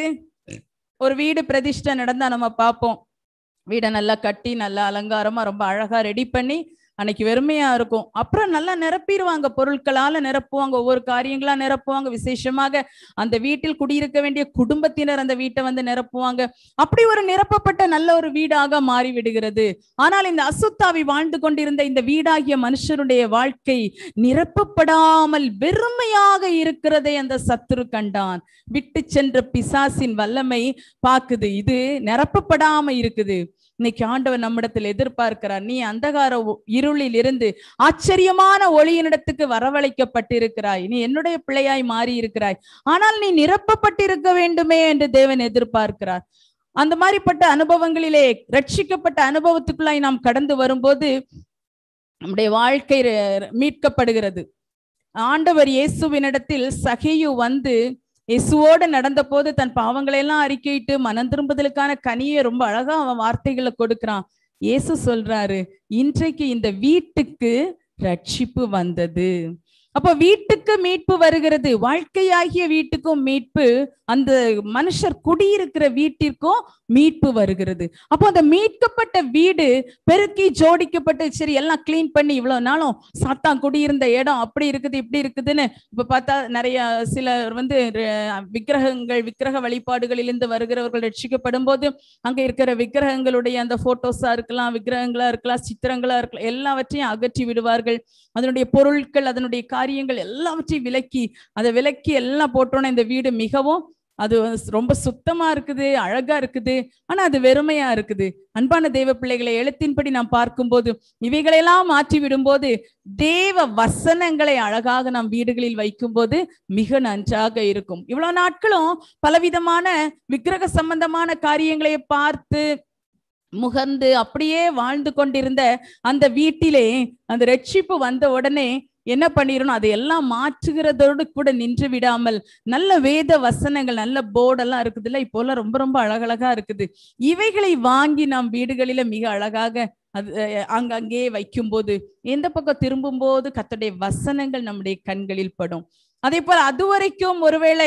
ஒரு வீடு பிரதிஷ்டை நடந்தா நம்ம பார்ப்போம் வீடை நல்லா கட்டி நல்லா அலங்காரமா ரொம்ப அழகா ரெடி பண்ணி அன்னைக்கு வெறுமையா இருக்கும் அப்புறம் நல்லா நிரப்பிடுவாங்க பொருட்களால நிரப்புவாங்க ஒவ்வொரு காரியங்களா நிரப்புவாங்க விசேஷமாக அந்த வீட்டில் குடியிருக்க வேண்டிய குடும்பத்தினர் அந்த வீட்டை வந்து நிரப்புவாங்க அப்படி ஒரு நிரப்பப்பட்ட நல்ல ஒரு வீடாக மாறி விடுகிறது ஆனால் இந்த அசுத்தாவி வாழ்ந்து கொண்டிருந்த இந்த வீடாகிய மனுஷருடைய வாழ்க்கை நிரப்பப்படாமல் வெறுமையாக இருக்கிறதை அந்த சத்துரு கண்டான் விட்டு சென்ற பிசாசின் வல்லமை பாக்குது இது நிரப்பப்படாம இருக்குது இன்னைக்கு ஆண்டவர் நம்மிடத்தில் எதிர்பார்க்கிறார் நீ அந்தகார ஒ- இருளில் இருந்து ஆச்சரியமான ஒளியினிடத்துக்கு வரவழைக்கப்பட்டிருக்கிறாய் நீ என்னுடைய பிள்ளையாய் மாறி இருக்கிறாய் ஆனால் நீ நிரப்பப்பட்டிருக்க வேண்டுமே என்று தேவன் எதிர்பார்க்கிறார் அந்த மாதிரிப்பட்ட அனுபவங்களிலே ரட்சிக்கப்பட்ட அனுபவத்துக்குள்ளாய் நாம் கடந்து வரும்போது நம்முடைய வாழ்க்கை ர- மீட்கப்படுகிறது ஆண்டவர் இயேசுவினிடத்தில் சகையு வந்து இயேசுவோடு நடந்த போது தன் பாவங்களை எல்லாம் அறிக்கையிட்டு மனம் திரும்புதலுக்கான கனியை ரொம்ப அழகா அவன் வார்த்தைகளை கொடுக்கிறான் இயேசு சொல்றாரு இன்றைக்கு இந்த வீட்டுக்கு ரட்சிப்பு வந்தது அப்போ வீட்டுக்கு மீட்பு வருகிறது வாழ்க்கையாகிய வீட்டுக்கும் மீட்பு அந்த மனுஷர் குடியிருக்கிற வீட்டிற்கும் மீட்பு வருகிறது அப்போ அந்த மீட்கப்பட்ட வீடு பெருக்கி ஜோடிக்கப்பட்டு சரி எல்லாம் கிளீன் பண்ணி இவ்வளவு நாளும் சாத்தான் குடியிருந்த இடம் அப்படி இருக்குது இப்படி இருக்குதுன்னு இப்ப பார்த்தா நிறைய சிலர் வந்து அஹ், விக்கிரகங்கள் விக்கிரக வழிபாடுகளிலிருந்து வருகிறவர்கள் ரட்சிக்கப்படும் போது அங்க இருக்கிற விக்கிரகங்களுடைய அந்த போட்டோஸா இருக்கலாம் விக்கிரகங்களா இருக்கலாம் சித்திரங்களா இருக்கலாம் எல்லாவற்றையும் அகற்றி விடுவார்கள் அதனுடைய பொருட்கள் அதனுடைய காரியங்கள் எல்லாவற்றையும் விலக்கி அதை விலக்கி எல்லாம் போட்டோன்னே இந்த வீடு மிகவும் அது ரொம்ப சுத்தமா இருக்குது அழகா இருக்குது ஆனா அது வெறுமையா இருக்குது அன்பான தேவ பிள்ளைகளை எழுத்தின்படி நாம் பார்க்கும்போது இவைகளெல்லாம் மாற்றி விடும்போது தேவ வசனங்களை அழகாக நாம் வீடுகளில் வைக்கும்போது மிக நன்றாக இருக்கும் இவ்வளவு நாட்களும் பலவிதமான விக்கிரக சம்பந்தமான காரியங்களை பார்த்து முகர்ந்து அப்படியே வாழ்ந்து கொண்டிருந்த அந்த வீட்டிலே அந்த ரட்சிப்பு வந்த உடனே என்ன பண்ணிடணும் அதையெல்லாம் மாற்றுகிறதோடு கூட நின்று விடாமல் நல்ல வேத வசனங்கள் நல்ல போர்டெல்லாம் இருக்குதுல்ல இப்போல்லாம் ரொம்ப ரொம்ப அழகழகா இருக்குது இவைகளை வாங்கி நாம் வீடுகளில மிக அழகாக அது அஹ், அங்கங்கே வைக்கும்போது எந்த பக்கம் திரும்பும் போது கர்த்தருடைய வசனங்கள் நம்முடைய கண்களில் படும் அதே போல அது வரைக்கும் ஒருவேளை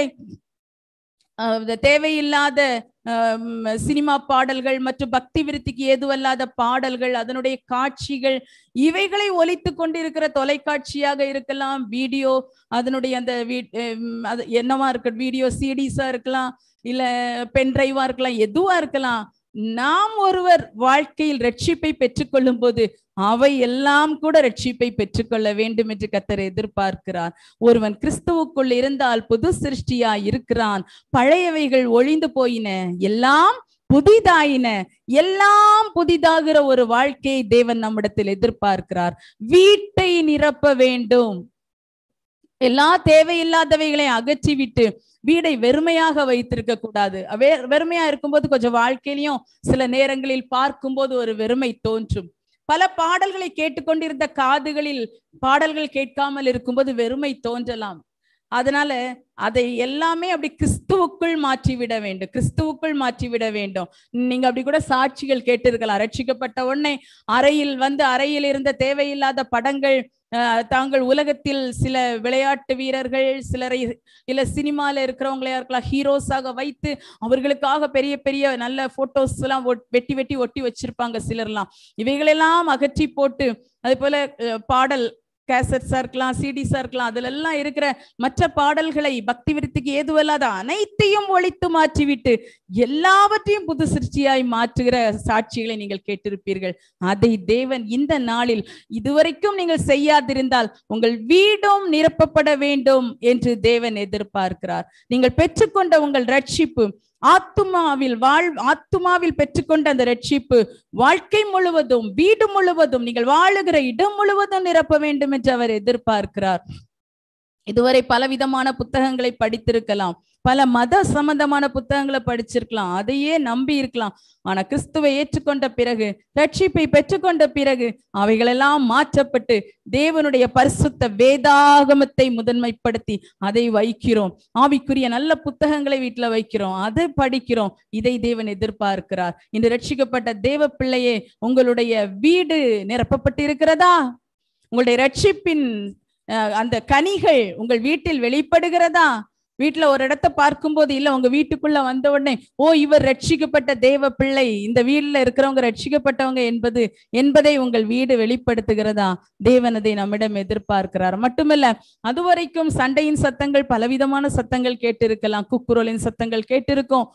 அஹ், இந்த தேவையில்லாத அஹ், ம், சினிமா பாடல்கள் மற்றும் பக்தி விருத்திக்கு ஏதுவல்லாத பாடல்கள் அதனுடைய காட்சிகள் இவைகளை ஒலித்து கொண்டிருக்கிற தொலைக்காட்சியாக இருக்கலாம் வீடியோ அதனுடைய அந்த வீ- ஹம், அது என்னவா இருக்கு வீடியோ சிடிஸா இருக்கலாம் இல்ல பென் டிரைவா இருக்கலாம் எதுவா இருக்கலாம் நாம் ஒருவர் வாழ்க்கையில் ரட்சிப்பை பெற்றுக்கொள்ளும் போது அவை எல்லாம் கூட ரட்சிப்பை பெற்றுக்கொள்ள வேண்டும் என்று கத்தர் எதிர்பார்க்கிறார் ஒருவன் கிறிஸ்துவுக்குள் இருந்தால் புது சிருஷ்டியா இருக்கிறான் பழையவைகள் ஒழிந்து போயின எல்லாம் புதிதாயின எல்லாம் புதிதாகிற ஒரு வாழ்க்கையை தேவன் நம்மிடத்தில் எதிர்பார்க்கிறார் வீட்டை நிரப்ப வேண்டும் எல்லா தேவையில்லாதவைகளை அகற்றிவிட்டு வீடை வெறுமையாக வைத்திருக்க கூடாது வே வெறுமையா இருக்கும்போது கொஞ்சம் வாழ்க்கையிலையும் சில நேரங்களில் பார்க்கும்போது ஒரு வெறுமை தோன்றும் பல பாடல்களை கேட்டுக்கொண்டிருந்த காதுகளில் பாடல்கள் கேட்காமல் இருக்கும்போது வெறுமை தோன்றலாம் அதனால அதை எல்லாமே அப்படி கிறிஸ்துவுக்குள் மாற்றிவிட வேண்டும் கிறிஸ்துவுக்குள் மாற்றிவிட வேண்டும் நீங்க அப்படி கூட சாட்சிகள் கேட்டிருக்கலாம் ரட்சிக்கப்பட்ட உடனே அறையில் வந்து அறையில் இருந்த தேவையில்லாத படங்கள் அஹ், தாங்கள் உலகத்தில் சில விளையாட்டு வீரர்கள் சிலரை இல்ல சினிமால இருக்கிறவங்களையா இருக்கலாம் ஹீரோஸாக வைத்து அவர்களுக்காக பெரிய பெரிய நல்ல போட்டோஸ் எல்லாம் ஒட்- வெட்டி வெட்டி ஒட்டி வச்சிருப்பாங்க சிலர்லாம் இவைகளெல்லாம் அகற்றி போட்டு அதே போல அஹ், பாடல் கேசட்ஸா இருக்கலாம் சிடிஸா இருக்கலாம் அதுல எல்லாம் இருக்கிற மற்ற பாடல்களை பக்தி விருத்திக்கு ஏதுவல்லாத அனைத்தையும் ஒழித்து மாற்றிவிட்டு எல்லாவற்றையும் புது சிருஷ்டியாய் மாற்றுகிற சாட்சிகளை நீங்கள் கேட்டிருப்பீர்கள் அதை தேவன் இந்த நாளில் இதுவரைக்கும் நீங்கள் செய்யாதிருந்தால் உங்கள் வீடும் நிரப்பப்பட வேண்டும் என்று தேவன் எதிர்பார்க்கிறார் நீங்கள் பெற்றுக்கொண்ட உங்கள் ரட்சிப்பு ஆத்துமாவில் வாழ் ஆத்துமாவில் பெற்றுக்கொண்ட அந்த ரட்சிப்பு வாழ்க்கை முழுவதும் வீடு முழுவதும் நீங்கள் வாழுகிற இடம் முழுவதும் நிரப்ப வேண்டும் என்று அவர் எதிர்பார்க்கிறார் இதுவரை பலவிதமான புத்தகங்களை படித்திருக்கலாம் பல மத சம்பந்தமான புத்தகங்களை படிச்சிருக்கலாம் அதையே நம்பி இருக்கலாம் ஆனா கிறிஸ்துவை ஏற்றுக்கொண்ட பிறகு ரட்சிப்பை பெற்றுக்கொண்ட பிறகு அவைகளெல்லாம் மாற்றப்பட்டு தேவனுடைய பரிசுத்த வேதாகமத்தை முதன்மைப்படுத்தி அதை வைக்கிறோம் ஆவிக்குரிய நல்ல புத்தகங்களை வீட்டுல வைக்கிறோம் அதை படிக்கிறோம் இதை தேவன் எதிர்பார்க்கிறார் இன்று ரட்சிக்கப்பட்ட தேவ பிள்ளையே உங்களுடைய வீடு நிரப்பப்பட்டு இருக்கிறதா உங்களுடைய ரட்சிப்பின் அஹ், அந்த கனிகள் உங்கள் வீட்டில் வெளிப்படுகிறதா வீட்டுல ஒரு இடத்த பார்க்கும்போது இல்ல உங்க வீட்டுக்குள்ள வந்த உடனே ஓ இவர் ரட்சிக்கப்பட்ட தேவ பிள்ளை இந்த வீட்டுல இருக்கிறவங்க ரட்சிக்கப்பட்டவங்க என்பது என்பதை உங்கள் வீடு வெளிப்படுத்துகிறதா தேவன் அதை நம்மிடம் எதிர்பார்க்கிறார் மட்டுமல்ல அதுவரைக்கும் சண்டையின் சத்தங்கள் பலவிதமான சத்தங்கள் கேட்டிருக்கலாம் குக்குரலின் சத்தங்கள் கேட்டிருக்கும்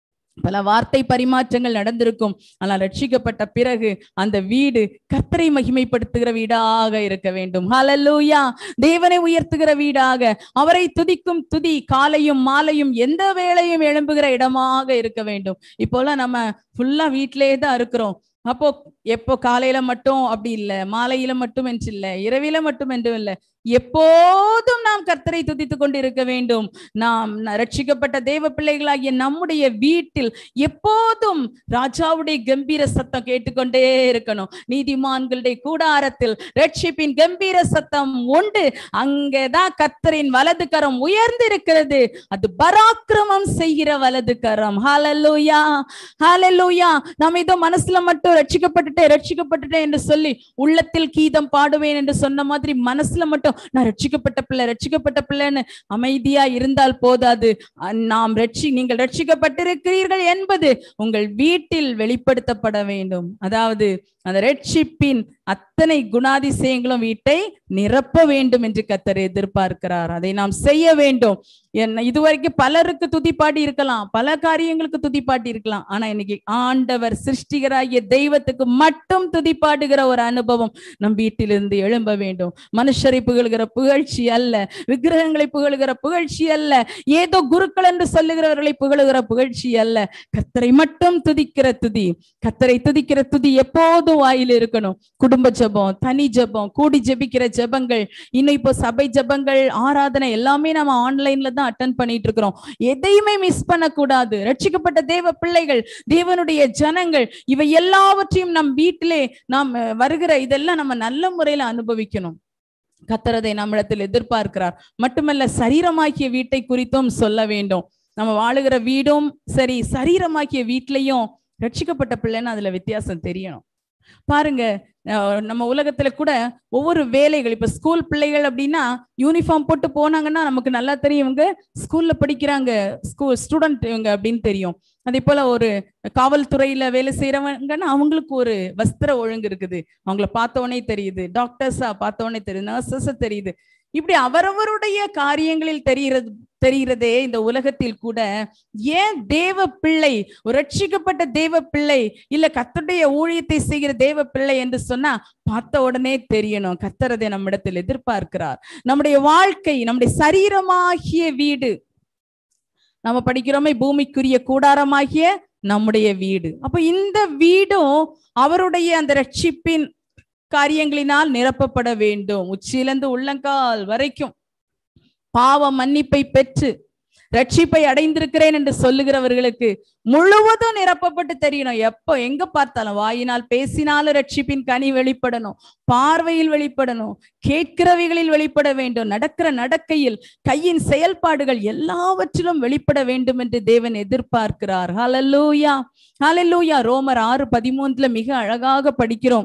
பல வார்த்தை பரிமாற்றங்கள் நடந்திருக்கும் ஆனால் ரட்சிக்கப்பட்ட பிறகு அந்த வீடு கர்த்தரை மகிமைப்படுத்துகிற வீடாக இருக்க வேண்டும் ஹalleluya தேவனை உயர்த்துகிற வீடாக அவரை துதிக்கும் துதி காலையும் மாலையும் எந்த வேளையும் எழும்புகிற இடமாக இருக்க வேண்டும் இப்போலாம் நம்ம ஃபுல்லா வீட்டிலேயே தான் இருக்கிறோம் அப்போ எப்போ காலையில மட்டும் அப்படி இல்ல மாலையில மட்டும் என்று இல்ல இரவில மட்டும் என்றும் இல்ல எப்போதும் நாம் கர்த்தரை துதித்துக் கொண்டு இருக்க வேண்டும் நாம் ந- ரட்சிக்கப்பட்ட தேவ பிள்ளைகளாகிய நம்முடைய வீட்டில் எப்போதும் ராஜாவுடைய கம்பீர சத்தம் கேட்டுக்கொண்டே இருக்கணும் நீதிமான்களுடைய கூடாரத்தில் ரட்சிப்பின் கம்பீர சத்தம் உண்டு அங்கேதான் கர்த்தரின் வலது கரம் உயர்ந்து இருக்கிறது அது பராக்கிரமம் செய்கிற வலது கரம் ஹalleluya ஹalleluya நாம் ஏதோ மனசுல மட்டும் ரட்சிக்கப்பட்டுட்டேன் ரட்சிக்கப்பட்டுட்டேன் என்று சொல்லி உள்ளத்தில் கீதம் பாடுவேன் என்று சொன்ன மாதிரி மனசுல மட்டும் நான் ரட்சிக்கப்பட்ட பிள்ளை ரட்சிக்கப்பட்ட பிள்ளைன்னு அமைதியா இருந்தால் போதாது அஹ் நாம் ரட்சி நீங்கள் ரட்சிக்கப்பட்டிருக்கிறீர்கள் என்பது உங்கள் வீட்டில் வெளிப்படுத்தப்பட வேண்டும் அதாவது அந்த ரட்சிப்பின் அத்தனை குணாதிசயங்களும் வீட்டை நிரப்ப வேண்டும் என்று கத்தர் எதிர்பார்க்கிறார் அதை நாம் செய்ய வேண்டும் என்ன இதுவரைக்கும் பலருக்கு துதிப்பாட்டி இருக்கலாம் பல காரியங்களுக்கு துதிப்பாட்டி இருக்கலாம் ஆனா இன்னைக்கு ஆண்டவர் சிருஷ்டிகராகிய தெய்வத்துக்கு மட்டும் துதிப்பாடுகிற ஒரு அனுபவம் நம் வீட்டிலிருந்து எழும்ப வேண்டும் மனுஷரை புகழ்கிற புகழ்ச்சி அல்ல விக்கிரகங்களை புகழுகிற புகழ்ச்சி அல்ல ஏதோ குருக்கள் என்று சொல்லுகிறவர்களை புகழுகிற புகழ்ச்சி அல்ல கத்தரை மட்டும் துதிக்கிற துதி கத்தரை துதிக்கிற துதி எப்போதும் வாயில் இருக்கணும் குடும்ப ஜெபம் தனி ஜெபம் கூடி ஜெபிக்கிற ஜெபங்கள் இன்னும் இப்போ சபை ஜெபங்கள் ஆராதனை எல்லாமே நம்ம ஆன்லைன்ல தான் அட்டன் பண்ணிட்டு இருக்கிறோம் எதையுமே மிஸ் பண்ணக்கூடாது ரட்சிக்கப்பட்ட தேவ பிள்ளைகள் தேவனுடைய ஜனங்கள் இவை எல்லாவற்றையும் நம் வீட்டிலே நாம் அஹ், வருகிற இதெல்லாம் நம்ம நல்ல முறையில அனுபவிக்கணும் கத்தரதை நம்மிடத்தில் எதிர்பார்க்கிறார் மட்டுமல்ல சரீரமாக்கிய வீட்டை குறித்தும் சொல்ல வேண்டும் நம்ம வாழுகிற வீடும் சரி சரீரமாக்கிய வீட்லயும் ரட்சிக்கப்பட்ட பிள்ளைன்னு அதுல வித்தியாசம் தெரியணும் பாருங்க அஹ் நம்ம உலகத்துல கூட ஒவ்வொரு வேலைகள் இப்ப ஸ்கூல் பிள்ளைகள் அப்படின்னா யூனிஃபார்ம் போட்டு போனாங்கன்னா நமக்கு நல்லா தெரியும் இவங்க ஸ்கூல்ல படிக்கிறாங்க ஸ்கூல் ஸ்டூடெண்ட் இவங்க அப்படின்னு தெரியும் அதே போல ஒரு காவல்துறையில வேலை செய்யறவங்கன்னா அவங்களுக்கு ஒரு வஸ்திர ஒழுங்கு இருக்குது அவங்கள பார்த்த உடனே தெரியுது டாக்டர்ஸா பார்த்த உடனே தெரியுது நர்சஸ் தெரியுது இப்படி அவரவருடைய காரியங்களில் தெரிகிறது தெரிகிறதே இந்த உலகத்தில் கூட ஏன் தேவ பிள்ளை ஒரு ரட்சிக்கப்பட்ட தேவ பிள்ளை இல்ல கத்தருடைய ஊழியத்தை செய்கிற தேவ பிள்ளை என்று சொன்னா பார்த்த உடனே தெரியணும் கத்தரதை நம்மிடத்தில் எதிர்பார்க்கிறார் நம்முடைய வாழ்க்கை நம்முடைய சரீரமாகிய வீடு நம்ம படிக்கிறோமே பூமிக்குரிய கூடாரமாகிய நம்முடைய வீடு அப்ப இந்த வீடும் அவருடைய அந்த ரட்சிப்பின் காரியங்களினால் நிரப்பப்பட வேண்டும் உச்சியிலிருந்து உள்ளங்கால் வரைக்கும் பாவ மன்னிப்பை பெற்று ரட்சிப்பை அடைந்திருக்கிறேன் என்று சொல்லுகிறவர்களுக்கு முழுவதும் நிரப்பப்பட்டு தெரியணும் எப்போ எங்க பார்த்தாலும் வாயினால் பேசினாலும் ரட்சிப்பின் கனி வெளிப்படணும் பார்வையில் வெளிப்படணும் கேட்கிறவைகளில் வெளிப்பட வேண்டும் நடக்கிற நடக்கையில் கையின் செயல்பாடுகள் எல்லாவற்றிலும் வெளிப்பட வேண்டும் என்று தேவன் எதிர்பார்க்கிறார் ஹalleluya ஹalleluya ரோமர் ஆறு பதிமூன்றுல மிக அழகாக படிக்கிறோம்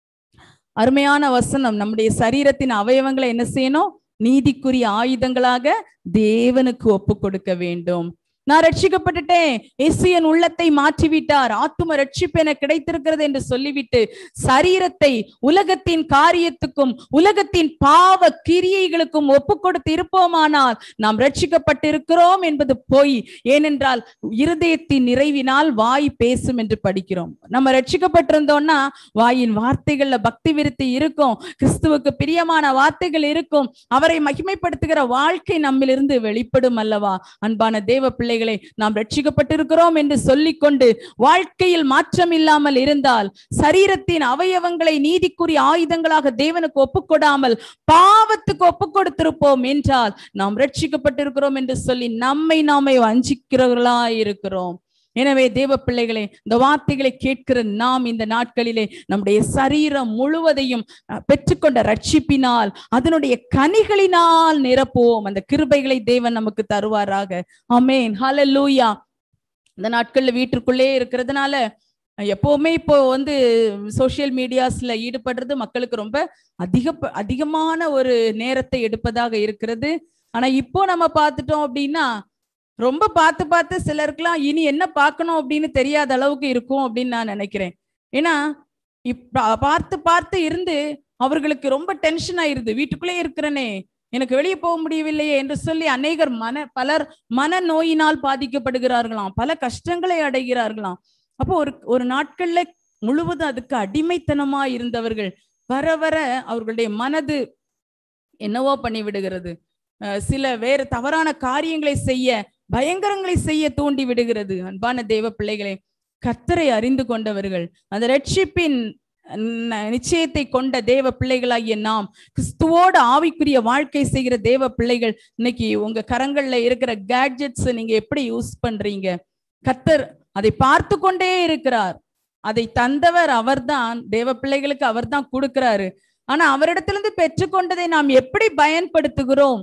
அருமையான வசனம் நம்முடைய சரீரத்தின் அவயவங்களை என்ன செய்யணும் நீதிக்குரிய ஆயுதங்களாக தேவனுக்கு ஒப்பு கொடுக்க வேண்டும் நான் ரட்சிக்கப்பட்டுட்டேன் இயேசு என் உள்ளத்தை மாற்றிவிட்டார் ஆத்தும ரட்சிப்பு என கிடைத்திருக்கிறது என்று சொல்லிவிட்டு சரீரத்தை உலகத்தின் காரியத்துக்கும் உலகத்தின் பாவ கிரியைகளுக்கும் ஒப்பு கொடுத்து இருப்போமானால் நாம் ரட்சிக்கப்பட்டிருக்கிறோம் என்பது பொய் ஏனென்றால் இருதயத்தின் நிறைவினால் வாய் பேசும் என்று படிக்கிறோம் நம்ம ரட்சிக்கப்பட்டிருந்தோம்னா வாயின் வார்த்தைகள்ல பக்தி விருத்தி இருக்கும் கிறிஸ்துவுக்கு பிரியமான வார்த்தைகள் இருக்கும் அவரை மகிமைப்படுத்துகிற வாழ்க்கை நம்மிலிருந்து வெளிப்படும் அல்லவா அன்பான தேவ பிள்ளைகளே பிள்ளைகளை நாம் ரட்சிக்கப்பட்டிருக்கிறோம் என்று சொல்லிக்கொண்டு வாழ்க்கையில் மாற்றம் இல்லாமல் இருந்தால் சரீரத்தின் அவயவங்களை நீதிக்குரிய ஆயுதங்களாக தேவனுக்கு ஒப்புக்கொடாமல் பாவத்துக்கு ஒப்புக் கொடுத்திருப்போம் என்றால் நாம் ரட்சிக்கப்பட்டிருக்கிறோம் என்று சொல்லி நம்மை நாமே வஞ்சிக்கிறவர்களா இருக்கிறோம் எனவே தேவ பிள்ளைகளே இந்த வார்த்தைகளை கேட்கிற நாம் இந்த நாட்களிலே நம்முடைய சரீரம் முழுவதையும் அஹ், பெற்றுக்கொண்ட ரட்சிப்பினால் அதனுடைய கனிகளினால் நிரப்புவோம் அந்த கிருபைகளை தேவன் நமக்கு தருவாராக ஆமென் ஹalleluya இந்த நாட்கள்ல வீட்டிற்குள்ளே இருக்கிறதுனால அஹ், எப்பவுமே இப்போ வந்து சோஷியல் மீடியாஸ்ல ஈடுபடுறது மக்களுக்கு ரொம்ப அதிக அதிகமான ஒரு நேரத்தை எடுப்பதாக இருக்கிறது ஆனா இப்போ நம்ம பார்த்துட்டோம் அப்படின்னா ரொம்ப பார்த்து பார்த்து சிலருக்குலாம் இனி என்ன பார்க்கணும் அப்படின்னு தெரியாத அளவுக்கு இருக்கும் அப்படின்னு நான் நினைக்கிறேன் ஏன்னா இப்ப பார்த்து பார்த்து இருந்து அவர்களுக்கு ரொம்ப டென்ஷன் ஆயிருது வீட்டுக்குள்ளே இருக்கிறனே எனக்கு வெளியே போக முடியவில்லையே என்று சொல்லி அநேகர் மன பலர் மன நோயினால் பாதிக்கப்படுகிறார்களாம் பல கஷ்டங்களை அடைகிறார்களாம் அப்போ ஒரு ஒரு நாட்கள்ல முழுவதும் அதுக்கு அடிமைத்தனமா இருந்தவர்கள் வர வர அவர்களுடைய மனது என்னவோ பண்ணி விடுகிறது அஹ் சில வேறு தவறான காரியங்களை செய்ய பயங்கரங்களை செய்ய தூண்டி விடுகிறது அன்பான தேவ பிள்ளைகளே கர்த்தரை அறிந்து கொண்டவர்கள் அந்த ரட்சிப்பின் ந- நிச்சயத்தை கொண்ட தேவ பிள்ளைகளாகிய நாம் கிறிஸ்துவோடு ஆவிக்குரிய வாழ்க்கை செய்கிற தேவ பிள்ளைகள் இன்னைக்கு உங்க கரங்கள்ல இருக்கிற கேட்ஜெட்ஸ் நீங்க எப்படி யூஸ் பண்றீங்க கர்த்தர் அதை பார்த்து கொண்டே இருக்கிறார் அதை தந்தவர் அவர்தான் தேவ பிள்ளைகளுக்கு அவர்தான் கொடுக்கிறாரு ஆனா அவரிடத்திலிருந்து பெற்றுக்கொண்டதை நாம் எப்படி பயன்படுத்துகிறோம்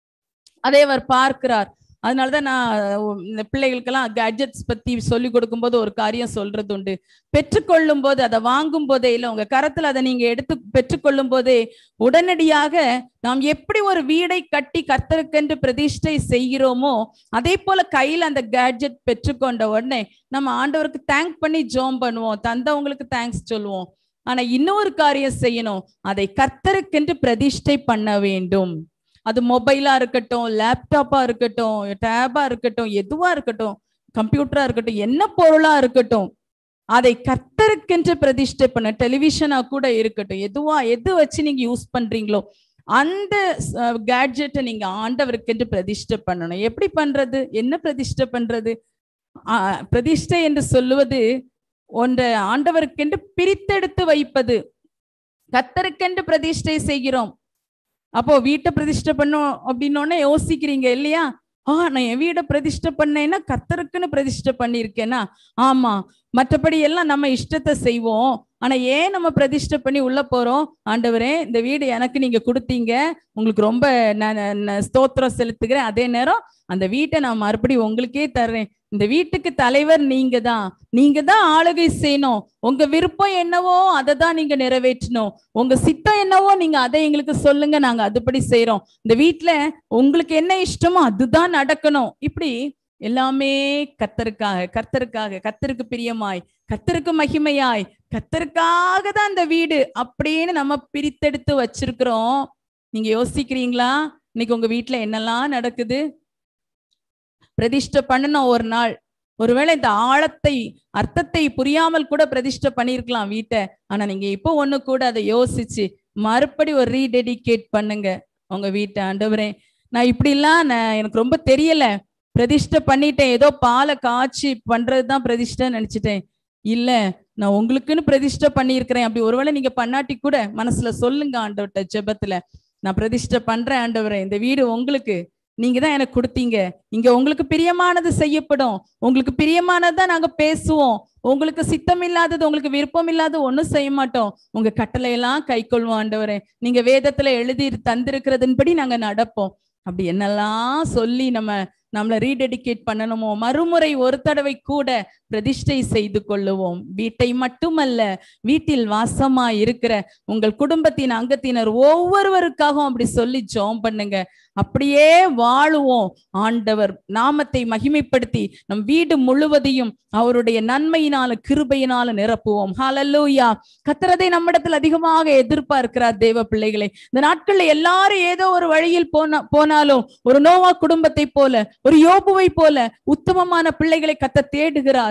அதை அவர் பார்க்கிறார் அதனாலதான் நான் உம், இந்த பிள்ளைகளுக்கெல்லாம் கேட்ஜெட்ஸ் பத்தி சொல்லி கொடுக்கும்போது ஒரு காரியம் சொல்றது உண்டு பெற்றுக்கொள்ளும் போது அதை வாங்கும் போதே இல்ல உங்க கரத்துல அதை நீங்க எடுத்து பெற்றுக்கொள்ளும் போதே உடனடியாக நாம் எப்படி ஒரு வீடை கட்டி கர்த்தருக்கென்று பிரதிஷ்டை செய்கிறோமோ அதே போல கையில அந்த கேட்ஜெட் பெற்றுக்கொண்ட உடனே நம்ம ஆண்டவருக்கு தேங்க் பண்ணி ஜோம் பண்ணுவோம் தந்தவங்களுக்கு தேங்க்ஸ் சொல்லுவோம் ஆனா இன்னொரு காரியம் செய்யணும் அதை கர்த்தருக்கென்று பிரதிஷ்டை பண்ண வேண்டும் அது மொபைலா இருக்கட்டும் லேப்டாப்பா இருக்கட்டும் டேபா இருக்கட்டும் எதுவா இருக்கட்டும் கம்ப்யூட்டரா இருக்கட்டும் என்ன பொருளா இருக்கட்டும் அதை கர்த்தருக்கென்று பிரதிஷ்டை பண்ண டெலிவிஷனா கூட இருக்கட்டும் எதுவா எது வச்சு நீங்க யூஸ் பண்றீங்களோ அந்த கேட்ஜெட்டை நீங்க ஆண்டவருக்கென்று பிரதிஷ்டை பண்ணணும் எப்படி பண்றது என்ன பிரதிஷ்டை பண்றது ஆஹ் பிரதிஷ்டை என்று சொல்லுவது ஒன்றை ஆண்டவருக்கென்று பிரித்தெடுத்து வைப்பது கத்தருக்கென்று பிரதிஷ்டை செய்கிறோம் அப்போ வீட்டை பிரதிஷ்டை பண்ணோம் அப்படின்னோடனே யோசிக்கிறீங்க இல்லையா ஆ நான் என் வீடை பிரதிஷ்டை பண்ணேன்னா கர்த்தருக்குன்னு பிரதிஷ்டை பண்ணியிருக்கேனா ஆமா மற்றபடி எல்லாம் நம்ம இஷ்டத்தை செய்வோம் ஆனா ஏன் நம்ம பிரதிஷ்டை பண்ணி உள்ள போறோம் ஆண்டவரே இந்த வீடு எனக்கு நீங்க கொடுத்தீங்க உங்களுக்கு ரொம்ப நான் நான் ஸ்தோத்திரம் செலுத்துகிறேன் அதே நேரம் அந்த வீட்டை நான் மறுபடியும் உங்களுக்கே தர்றேன் இந்த வீட்டுக்கு தலைவர் நீங்க தான் நீங்க தான் ஆளுகை செய்யணும் உங்க விருப்பம் என்னவோ அதை தான் நீங்க நிறைவேற்றணும் உங்க சித்தம் என்னவோ நீங்க அதை எங்களுக்கு சொல்லுங்க நாங்க அதுபடி செய்றோம் இந்த வீட்ல உங்களுக்கு என்ன இஷ்டமோ அதுதான் நடக்கணும் இப்படி எல்லாமே கத்தருக்காக கர்த்தருக்காக கத்தருக்கு பிரியமாய் கத்தருக்கு மகிமையாய் கத்தருக்காக தான் அந்த வீடு அப்படின்னு நம்ம பிரித்தெடுத்து வச்சிருக்கிறோம் நீங்க யோசிக்கிறீங்களா இன்னைக்கு உங்க வீட்ல என்னெல்லாம் நடக்குது பிரதிஷ்டை பண்ணணும் ஒரு நாள் ஒருவேளை இந்த ஆழத்தை அர்த்தத்தை புரியாமல் கூட பிரதிஷ்டை பண்ணியிருக்கலாம் வீட்டை ஆனா நீங்க இப்போ ஒண்ணு கூட அதை யோசிச்சு மறுபடி ஒரு ரீடெடிகேட் பண்ணுங்க உங்க வீட்டை ஆண்டவரே நான் இப்படிலாம் நான் எனக்கு ரொம்ப தெரியல பிரதிஷ்டை பண்ணிட்டேன் ஏதோ பாலை காய்ச்சி பண்றதுதான் பிரதிஷ்டை நினைச்சிட்டேன் இல்ல நான் உங்களுக்குன்னு பிரதிஷ்டை பண்ணியிருக்கிறேன் அப்படி ஒருவேளை நீங்க பண்ணாட்டி கூட மனசுல சொல்லுங்க ஆண்டவர்கிட்ட ஜெபத்துல நான் பிரதிஷ்டை பண்றேன் ஆண்டவரே இந்த வீடு உங்களுக்கு நீங்க தான் எனக்கு கொடுத்தீங்க இங்க உங்களுக்கு பிரியமானது செய்யப்படும் உங்களுக்கு பிரியமானதுதான் நாங்க பேசுவோம் உங்களுக்கு சித்தம் இல்லாதது உங்களுக்கு விருப்பம் இல்லாதது ஒண்ணும் செய்ய மாட்டோம் உங்க கட்டளை எல்லாம் கை கொள்வோம் ஆண்டவரே நீங்க வேதத்துல எழுதி தந்திருக்கிறதுன்படி நாங்க நடப்போம் அப்படி என்னெல்லாம் சொல்லி நம்ம நம்மளை ரீடெடிகேட் பண்ணணுமோ மறுமுறை ஒரு தடவை கூட பிரதிஷ்டை செய்து கொள்ளுவோம் வீட்டை மட்டுமல்ல வீட்டில் வாசமா இருக்கிற உங்கள் குடும்பத்தின் அங்கத்தினர் ஒவ்வொருவருக்காகவும் அப்படி சொல்லி ஜெபம் பண்ணுங்க அப்படியே வாழுவோம் ஆண்டவர் நாமத்தை மகிமைப்படுத்தி நம் வீடு முழுவதையும் அவருடைய நன்மையினால கிருபையினால நிரப்புவோம் ஹalleluya கத்தரதை நம்மிடத்தில் அதிகமாக எதிர்பார்க்கிறார் தேவ பிள்ளைகளை இந்த நாட்கள்ல எல்லாரும் ஏதோ ஒரு வழியில் போன போனாலும் ஒரு நோவா குடும்பத்தை போல ஒரு யோபுவை போல உத்தமமான பிள்ளைகளை கத்த தேடுகிறார்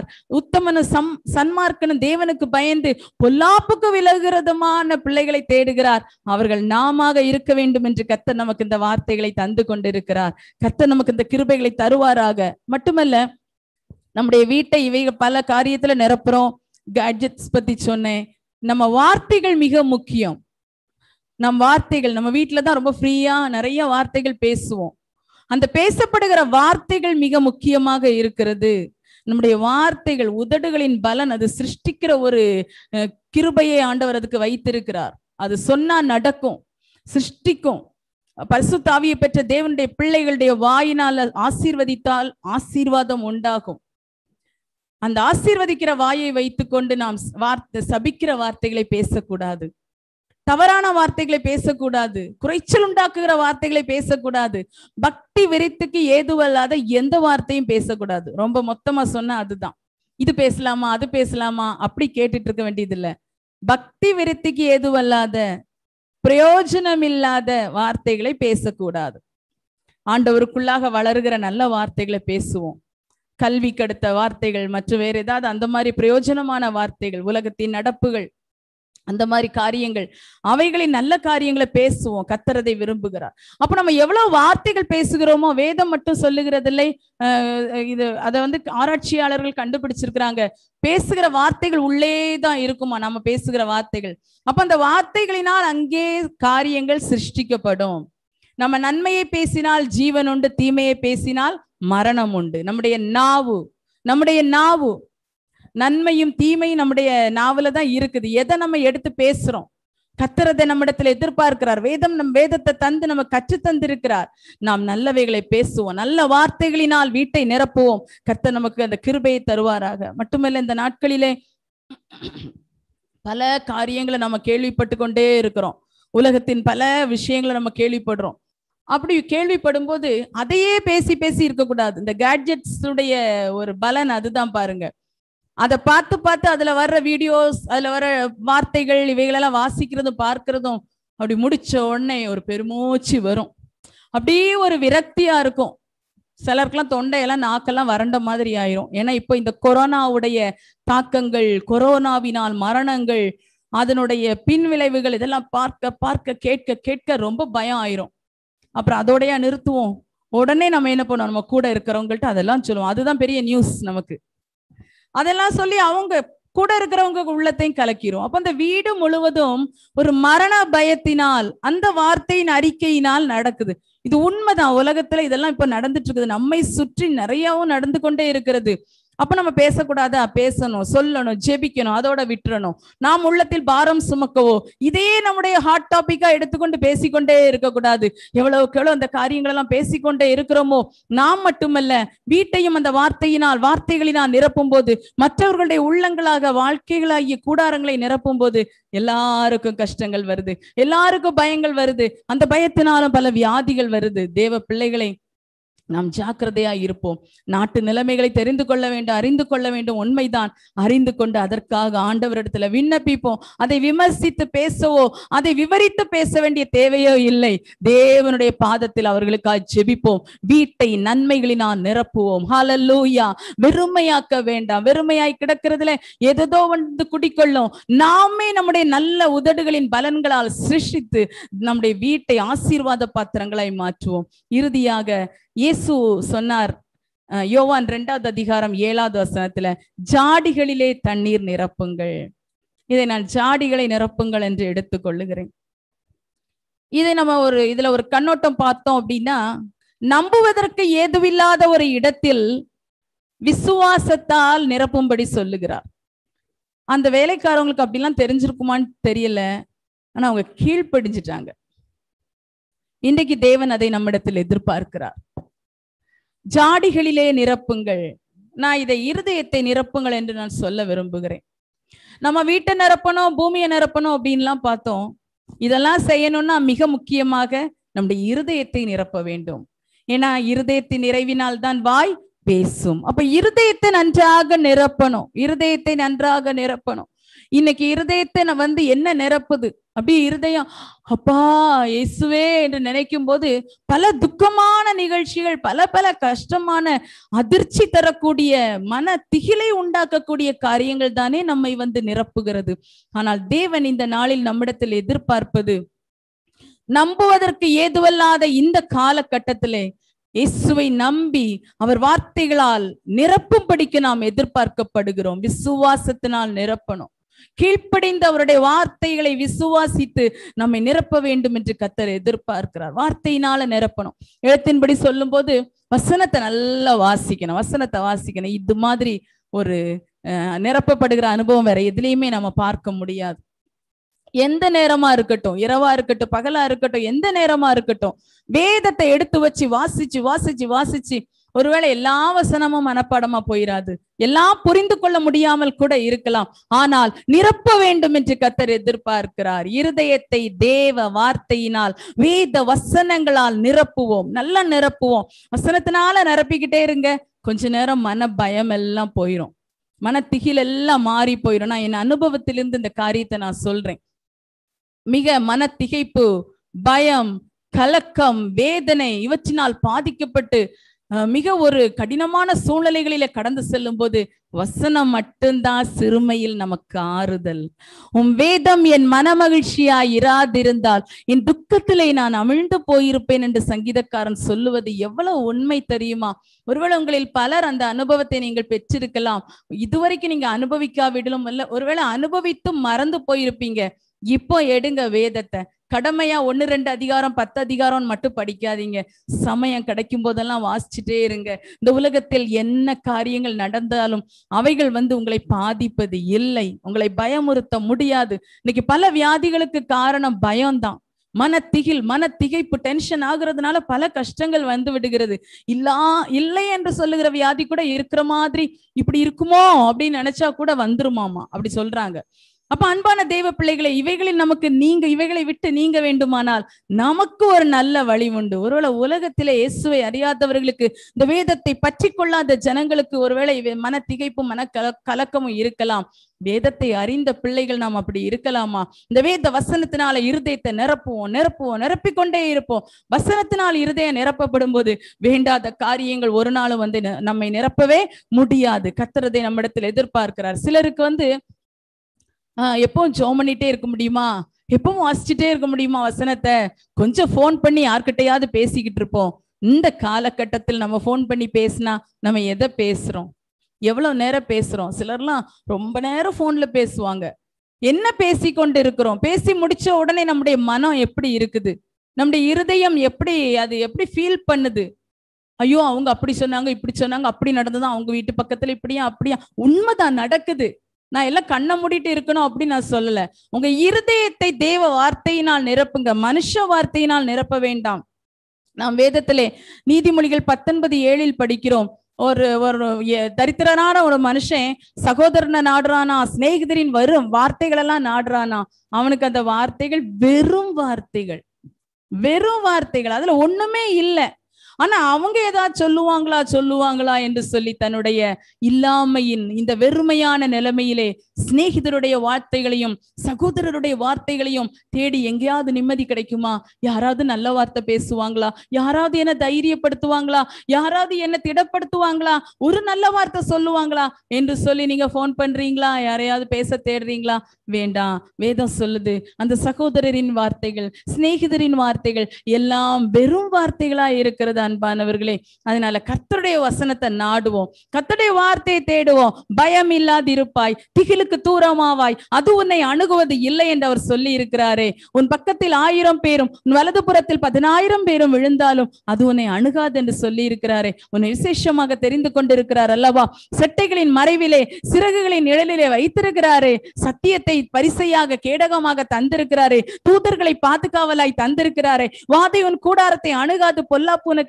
உத்தமனும் சம் சன்மார்க்கனும் தேவனுக்கு பயந்து பொல்லாப்புக்கு விலகிறதுமான பிள்ளைகளை தேடுகிறார் அவர்கள் நாமாக இருக்க வேண்டும் என்று கர்த்தர் நமக்கு இந்த வார்த்தைகளை தந்து கொண்டிருக்கிறார் கர்த்தர் நமக்கு இந்த கிருபைகளை தருவாராக மட்டுமல்ல நம்முடைய வீட்டை இவை பல காரியத்துல நிரப்புறோம் கேட்ஜெட்ஸ் பத்தி சொன்னேன் நம்ம வார்த்தைகள் மிக முக்கியம் நம் வார்த்தைகள் நம்ம வீட்டுல தான் ரொம்ப ஃப்ரீயா நிறைய வார்த்தைகள் பேசுவோம் அந்த பேசப்படுகிற வார்த்தைகள் மிக முக்கியமாக இருக்கிறது நம்முடைய வார்த்தைகள் உதடுகளின் பலன் அது சிருஷ்டிக்கிற ஒரு அஹ், கிருபையை ஆண்டவர் அதுக்கு வைத்திருக்கிறார் அது சொன்னா நடக்கும் சிருஷ்டிக்கும் பரிசுத்தாவியை பெற்ற தேவனுடைய பிள்ளைகளுடைய வாயினால ஆசீர்வதித்தால் ஆசீர்வாதம் உண்டாகும் அந்த ஆசீர்வதிக்கிற வாயை வைத்துக்கொண்டு நாம் ஸ்- வார்த்தை சபிக்கிற வார்த்தைகளை பேசக்கூடாது தவறான வார்த்தைகளை பேசக்கூடாது குறைச்சல் உண்டாக்குகிற வார்த்தைகளை பேசக்கூடாது பக்தி விரித்துக்கு ஏதுவல்லாத எந்த வார்த்தையும் பேசக்கூடாது ரொம்ப மொத்தமா சொன்னா அதுதான் இது பேசலாமா அது பேசலாமா அப்படி கேட்டுட்டு இருக்க வேண்டியது இல்ல பக்தி விருத்திக்கு ஏதுவல்லாத பிரயோஜனம் இல்லாத வார்த்தைகளை பேசக்கூடாது ஆண்டவருக்குள்ளாக வளருகிற நல்ல வார்த்தைகளை பேசுவோம் கல்விக்கு அடுத்த வார்த்தைகள் மற்றும் வேற ஏதாவது அந்த மாதிரி பிரயோஜனமான வார்த்தைகள் உலகத்தின் நடப்புகள் அந்த மாதிரி காரியங்கள் அவைகளின் நல்ல காரியங்களை பேசுவோம் கத்தரதை விரும்புகிறார் அப்ப நம்ம எவ்வளவு வார்த்தைகள் பேசுகிறோமோ வேதம் மட்டும் சொல்லுகிறதில்லை அஹ் இது அதை வந்து ஆராய்ச்சியாளர்கள் கண்டுபிடிச்சிருக்கிறாங்க பேசுகிற வார்த்தைகள் உள்ளே தான் இருக்குமா நம்ம பேசுகிற வார்த்தைகள் அப்ப அந்த வார்த்தைகளினால் அங்கே காரியங்கள் சிருஷ்டிக்கப்படும் நம்ம நன்மையை பேசினால் ஜீவன் உண்டு தீமையை பேசினால் மரணம் உண்டு நம்முடைய நாவு நம்முடைய நாவு நன்மையும் தீமையும் நம்முடைய நாவுல தான் இருக்குது எதை நம்ம எடுத்து பேசுறோம் கத்துறதை நம்மிடத்துல எதிர்பார்க்கிறார் வேதம் நம் வேதத்தை தந்து நம்ம கற்று தந்திருக்கிறார் நாம் நல்லவைகளை பேசுவோம் நல்ல வார்த்தைகளினால் வீட்டை நிரப்புவோம் கர்த்தர் நமக்கு அந்த கிருபையை தருவாராக மட்டுமல்ல இந்த நாட்களிலே பல காரியங்களை நம்ம கேள்விப்பட்டு கொண்டே இருக்கிறோம் உலகத்தின் பல விஷயங்களை நம்ம கேள்விப்படுறோம் அப்படி கேள்விப்படும் போது அதையே பேசி பேசி இருக்கக்கூடாது இந்த கேட்ஜெட்ஸ் உடைய ஒரு பலன் அதுதான் பாருங்க அதை பார்த்து பார்த்து அதுல வர்ற வீடியோஸ் அதுல வர வார்த்தைகள் இவைகளெல்லாம் வாசிக்கிறதும் பார்க்கிறதும் அப்படி முடிச்ச உடனே ஒரு பெருமூச்சு வரும் அப்படியே ஒரு விரக்தியா இருக்கும் சிலருக்கெல்லாம் தொண்டையெல்லாம் நாக்கெல்லாம் வறண்ட மாதிரி ஆயிரும் ஏன்னா இப்போ இந்த கொரோனாவுடைய தாக்கங்கள் கொரோனாவினால் மரணங்கள் அதனுடைய பின் விளைவுகள் இதெல்லாம் பார்க்க பார்க்க கேட்க கேட்க ரொம்ப பயம் ஆயிரும் அப்புறம் அதோடய நிறுத்துவோம் உடனே நம்ம என்ன பண்ணுவோம் நம்ம கூட இருக்கிறவங்கள்ட்ட அதெல்லாம் சொல்லுவோம் அதுதான் பெரிய நியூஸ் நமக்கு அதெல்லாம் சொல்லி அவங்க கூட இருக்கிறவங்க உள்ளத்தையும் கலக்கிரும் அப்ப அந்த வீடு முழுவதும் ஒரு மரண பயத்தினால் அந்த வார்த்தையின் அறிக்கையினால் நடக்குது இது உண்மைதான் உலகத்துல இதெல்லாம் இப்ப நடந்துட்டு இருக்குது நம்மை சுற்றி நிறையவும் நடந்து கொண்டே இருக்கிறது அப்ப நம்ம பேசக்கூடாதா பேசணும் சொல்லணும் ஜெபிக்கணும் அதோட விட்டுறணும் நாம் உள்ளத்தில் பாரம் சுமக்கவோ இதையே நம்முடைய ஹாட் டாபிக்கா எடுத்துக்கொண்டு பேசிக்கொண்டே இருக்கக்கூடாது எவ்வளவுக்கு எவ்வளவு அந்த காரியங்கள் எல்லாம் பேசிக்கொண்டே இருக்கிறோமோ நாம் மட்டுமல்ல வீட்டையும் அந்த வார்த்தையினால் வார்த்தைகளினால் நிரப்பும் போது மற்றவர்களுடைய உள்ளங்களாக வாழ்க்கைகளாகிய கூடாரங்களை நிரப்பும் போது எல்லாருக்கும் கஷ்டங்கள் வருது எல்லாருக்கும் பயங்கள் வருது அந்த பயத்தினாலும் பல வியாதிகள் வருது தேவ பிள்ளைகளை நாம் ஜாக்கிரதையா இருப்போம் நாட்டு நிலைமைகளை தெரிந்து கொள்ள வேண்டும் அறிந்து கொள்ள வேண்டும் உண்மைதான் அறிந்து கொண்டு அதற்காக ஆண்டவரிடத்துல விண்ணப்பிப்போம் அதை விமர்சித்து பேசவோ அதை விவரித்து பேச வேண்டிய தேவையோ இல்லை தேவனுடைய பாதத்தில் அவர்களுக்காக ஜெபிப்போம் வீட்டை நன்மைகளினால் நிரப்புவோம் ஹalleluya வெறுமையாக்க வேண்டாம் வெறுமையாய் கிடக்கிறதுல எதோ வந்து குடிக்கொள்ளும் நாமே நம்முடைய நல்ல உதடுகளின் பலன்களால் சிருஷ்டித்து நம்முடைய வீட்டை ஆசீர்வாத பாத்திரங்களாய் மாற்றுவோம் இறுதியாக இயேசு சொன்னார் அஹ், யோவான் இரண்டாவது அதிகாரம் ஏழாவது வசனத்துல ஜாடிகளிலே தண்ணீர் நிரப்புங்கள் இதை நான் ஜாடிகளை நிரப்புங்கள் என்று எடுத்துக்கொள்ளுகிறேன் இதை நம்ம ஒரு இதுல ஒரு கண்ணோட்டம் பார்த்தோம் அப்படின்னா நம்புவதற்கு ஏதுவில்லாத ஒரு இடத்தில் விசுவாசத்தால் நிரப்பும்படி சொல்லுகிறார் அந்த வேலைக்காரவங்களுக்கு அப்படிலாம் தெரிஞ்சிருக்குமான்னு தெரியல ஆனா அவங்க கீழ்ப்படிஞ்சிட்டாங்க இன்றைக்கு தேவன் அதை நம்மிடத்தில் எதிர்பார்க்கிறார் ஜாடிகளிலே நிரப்புங்கள் நான் இதை இருதயத்தை நிரப்புங்கள் என்று நான் சொல்ல விரும்புகிறேன் நம்ம வீட்டை நிரப்பணும் பூமியை நிரப்பணும் அப்படின்லாம் பார்த்தோம் இதெல்லாம் செய்யணும்னா மிக முக்கியமாக நம்முடைய இருதயத்தை நிரப்ப வேண்டும் ஏன்னா இருதயத்தின் நிறைவினால் தான் வாய் பேசும் அப்ப இருதயத்தை நன்றாக நிரப்பணும் இருதயத்தை நன்றாக நிரப்பணும் இன்னைக்கு இருதயத்தை நான் வந்து என்ன நிரப்புது அப்படியே இருதயம் அப்பா இயேசுவே என்று நினைக்கும் போது பல துக்கமான நிகழ்ச்சிகள் பல பல கஷ்டமான அதிர்ச்சி தரக்கூடிய மன திகிலை உண்டாக்கக்கூடிய காரியங்கள் தானே நம்மை வந்து நிரப்புகிறது ஆனால் தேவன் இந்த நாளில் நம்மிடத்தில் எதிர்பார்ப்பது நம்புவதற்கு ஏதுவல்லாத இந்த காலகட்டத்திலே இயேசுவை நம்பி அவர் வார்த்தைகளால் நிரப்பும்படிக்கு நாம் எதிர்பார்க்கப்படுகிறோம் விசுவாசத்தினால் நிரப்பணும் கீழ்ப்படிந்து அவருடைய வார்த்தைகளை விசுவாசித்து நம்மை நிரப்ப வேண்டும் என்று கத்தர் எதிர்பார்க்கிறார் வார்த்தையினால நிரப்பணும் எழுத்தின்படி சொல்லும்போது வசனத்தை நல்லா வாசிக்கணும் வசனத்தை வாசிக்கணும் இது மாதிரி ஒரு அஹ், நிரப்பப்படுகிற அனுபவம் வேற எதுலையுமே நம்ம பார்க்க முடியாது எந்த நேரமா இருக்கட்டும் இரவா இருக்கட்டும் பகலா இருக்கட்டும் எந்த நேரமா இருக்கட்டும் வேதத்தை எடுத்து வச்சு வாசிச்சு வாசிச்சு வாசிச்சு ஒருவேளை எல்லா வசனமும் மனப்பாடமா போயிராது எல்லாம் புரிந்து கொள்ள முடியாமல் கூட இருக்கலாம் ஆனால் நிரப்ப வேண்டும் என்று கத்தர் எதிர்பார்க்கிறார் இருதயத்தை தேவ வார்த்தையினால் வேத வசனங்களால் நிரப்புவோம் நல்லா நிரப்புவோம் வசனத்தினால நிரப்பிக்கிட்டே இருங்க கொஞ்ச நேரம் மன பயம் எல்லாம் போயிடும் மன திகில் எல்லாம் மாறி போயிடும் நான் என் அனுபவத்திலிருந்து இந்த காரியத்தை நான் சொல்றேன் மிக மன திகைப்பு பயம் கலக்கம் வேதனை இவற்றினால் பாதிக்கப்பட்டு அஹ், மிக ஒரு கடினமான சூழ்நிலைகளில கடந்து செல்லும் போது வசனம் மட்டும்தான் சிறுமையில் நமக்கு ஆறுதல் உன் வேதம் என் மனமகிழ்ச்சியாய் இராதிருந்தால் என் துக்கத்திலே நான் அமிழ்ந்து போயிருப்பேன் என்று சங்கீதக்காரன் சொல்லுவது எவ்வளவு உண்மை தெரியுமா ஒருவேளை உங்களில் பலர் அந்த அனுபவத்தை நீங்கள் பெற்றிருக்கலாம் இதுவரைக்கும் நீங்க அனுபவிக்காவிடலும் இல்ல ஒருவேளை அனுபவித்தும் மறந்து போயிருப்பீங்க இப்போ எடுங்க வேதத்தை கடமையா ஒன்னு ரெண்டு அதிகாரம் பத்து அதிகாரம் மட்டும் படிக்காதீங்க சமயம் கிடைக்கும் போதெல்லாம் வாசிச்சுட்டே இருங்க இந்த உலகத்தில் என்ன காரியங்கள் நடந்தாலும் அவைகள் வந்து உங்களை பாதிப்பது இல்லை உங்களை பயமுறுத்த முடியாது இன்னைக்கு பல வியாதிகளுக்கு காரணம் பயம்தான் மனத்திகில் மனத்திகைப்பு டென்ஷன் ஆகுறதுனால பல கஷ்டங்கள் வந்து விடுகிறது இல்லா இல்லை என்று சொல்லுகிற வியாதி கூட இருக்கிற மாதிரி இப்படி இருக்குமோ அப்படின்னு நினைச்சா கூட வந்துருமாமா அப்படி சொல்றாங்க அப்ப அன்பான தெய்வ பிள்ளைகளை இவைகளில் நமக்கு நீங்க இவைகளை விட்டு நீங்க வேண்டுமானால் நமக்கு ஒரு நல்ல வழி உண்டு ஒருவேளை உலகத்திலே இயேசுவை அறியாதவர்களுக்கு இந்த வேதத்தை பற்றி கொள்ளாத ஜனங்களுக்கு ஒருவேளை இவை- மன திகைப்பும் மன கல கலக்கமும் இருக்கலாம் வேதத்தை அறிந்த பிள்ளைகள் நாம் அப்படி இருக்கலாமா இந்த வேத வசனத்தினால இருதயத்தை நிரப்புவோம் நிரப்புவோம் நிரப்பிக்கொண்டே இருப்போம் வசனத்தினால் இருதயம் நிரப்பப்படும் போது வேண்டாத காரியங்கள் ஒரு நாளும் வந்து ந- நம்மை நிரப்பவே முடியாது கத்துறதை நம்மிடத்தில் எதிர்பார்க்கிறார் சிலருக்கு வந்து ஆஹ் எப்பவும் ஜோம் பண்ணிட்டே இருக்க முடியுமா எப்பவும் வாசிச்சுட்டே இருக்க முடியுமா வசனத்தை கொஞ்சம் ஃபோன் பண்ணி யார்கிட்டயாவது பேசிக்கிட்டு இருப்போம் இந்த காலகட்டத்தில் நம்ம ஃபோன் பண்ணி பேசினா நம்ம எதை பேசுறோம் எவ்வளவு நேரம் பேசுறோம் சிலர்லாம் ரொம்ப நேரம் ஃபோன்ல பேசுவாங்க என்ன பேசி கொண்டு இருக்கிறோம் பேசி முடிச்ச உடனே நம்முடைய மனம் எப்படி இருக்குது நம்முடைய இருதயம் எப்படி அது எப்படி ஃபீல் பண்ணுது ஐயோ அவங்க அப்படி சொன்னாங்க இப்படி சொன்னாங்க அப்படி நடந்ததா அவங்க வீட்டு பக்கத்துல இப்படியா அப்படியா உண்மைதான் நடக்குது நான் எல்லாம் கண்ணை மூடிட்டு இருக்கணும் அப்படின்னு நான் சொல்லல உங்க இருதயத்தை தேவ வார்த்தையினால் நிரப்புங்க மனுஷ வார்த்தையினால் நிரப்ப வேண்டாம் நாம் வேதத்திலே நீதிமொழிகள் பத்தொன்பது ஏழில் படிக்கிறோம் ஒரு ஒரு எ- தரித்திரனான ஒரு மனுஷன் சகோதரனை நாடுறானா சிநேகிதரின் வரும் வார்த்தைகள் எல்லாம் நாடுறானா அவனுக்கு அந்த வார்த்தைகள் வெறும் வார்த்தைகள் வெறும் வார்த்தைகள் அதுல ஒண்ணுமே இல்லை ஆனா அவங்க ஏதாவது சொல்லுவாங்களா சொல்லுவாங்களா என்று சொல்லி தன்னுடைய இல்லாமையின் இந்த வெறுமையான நிலைமையிலே சிநேகிதருடைய வார்த்தைகளையும் சகோதரருடைய வார்த்தைகளையும் தேடி எங்கேயாவது நிம்மதி கிடைக்குமா யாராவது நல்ல வார்த்தை பேசுவாங்களா யாராவது என்ன தைரியப்படுத்துவாங்களா யாராவது என்ன திடப்படுத்துவாங்களா ஒரு நல்ல வார்த்தை சொல்லுவாங்களா என்று சொல்லி நீங்க ஃபோன் பண்றீங்களா யாரையாவது பேச தேடுறீங்களா வேண்டாம் வேதம் சொல்லுது அந்த சகோதரரின் வார்த்தைகள் சிநேகிதரின் வார்த்தைகள் எல்லாம் வெறும் வார்த்தைகளா இருக்கிறது அன்பானவர்களே அதனால கர்த்தருடைய வசனத்தை நாடுவோம் கர்த்தருடைய வார்த்தையை தேடுவோம் பயம் இல்லாதிருப்பாய் திகிலுக்கு தூரமாவாய் அது உன்னை அணுகுவது இல்லை என்று அவர் சொல்லி இருக்கிறாரே உன் பக்கத்தில் ஆயிரம் பேரும் உன் வலதுபுறத்தில் பதினாயிரம் பேரும் விழுந்தாலும் அது உன்னை அணுகாது என்று சொல்லி இருக்கிறாரே உன்னை விசேஷமாக தெரிந்து கொண்டிருக்கிறார் அல்லவா செட்டைகளின் மறைவிலே சிறகுகளின் நிழலிலே வைத்திருக்கிறாரே சத்தியத்தை பரிசையாக கேடகமாக தந்திருக்கிறாரே தூதர்களை பாதுகாவலாய் தந்திருக்கிறாரே வாதை உன் கூடாரத்தை அணுகாது பொல்லாப்பு உனக்கு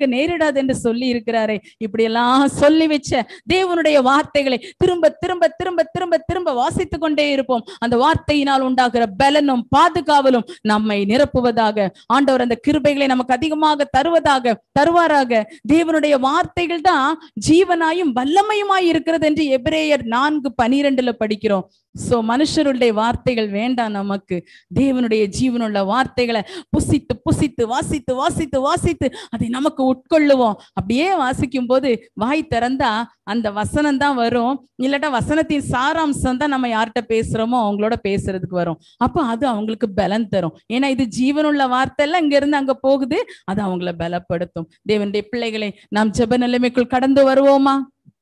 நேரிடாது என்று சொல்லி இருக்கிறாரே இப்படி எல்லாம் சொல்லி வச்ச தேவனுடைய வார்த்தைகளை திரும்ப திரும்ப திரும்ப திரும்ப திரும்ப வாசித்து கொண்டே இருப்போம் அந்த வார்த்தையினால் உண்டாகிற பலனும் பாதுகாவலும் நம்மை நிரப்புவதாக ஆண்டவர் அந்த கிருபைகளை நமக்கு அதிகமாக தருவதாக தருவாராக தேவனுடைய வார்த்தைகள் தான் ஜீவனாயும் வல்லமையுமாய் இருக்கிறது என்று எபிரேயர் நான்கு பனிரெண்டுல படிக்கிறோம் சோ மனுஷருடைய வார்த்தைகள் வேண்டாம் நமக்கு தேவனுடைய ஜீவனுள்ள வார்த்தைகளை புசித்து புசித்து வாசித்து வாசித்து வாசித்து அதை நமக்கு உட்கொள்ளுவோம் அப்படியே வாசிக்கும் போது வாய் திறந்தா அந்த வசனம் தான் வரும் இல்லாட்டா வசனத்தின் சாராம்சம் தான் நம்ம யார்கிட்ட பேசுறோமோ அவங்களோட பேசுறதுக்கு வரும் அப்போ அது அவங்களுக்கு பலன் தரும் ஏன்னா இது ஜீவனுள்ள வார்த்தை எல்லாம் இங்க இருந்து அங்க போகுது அது அவங்கள பலப்படுத்தும் தேவனுடைய பிள்ளைகளை நாம் ஜெப நிலைமைக்குள் கடந்து வருவோமா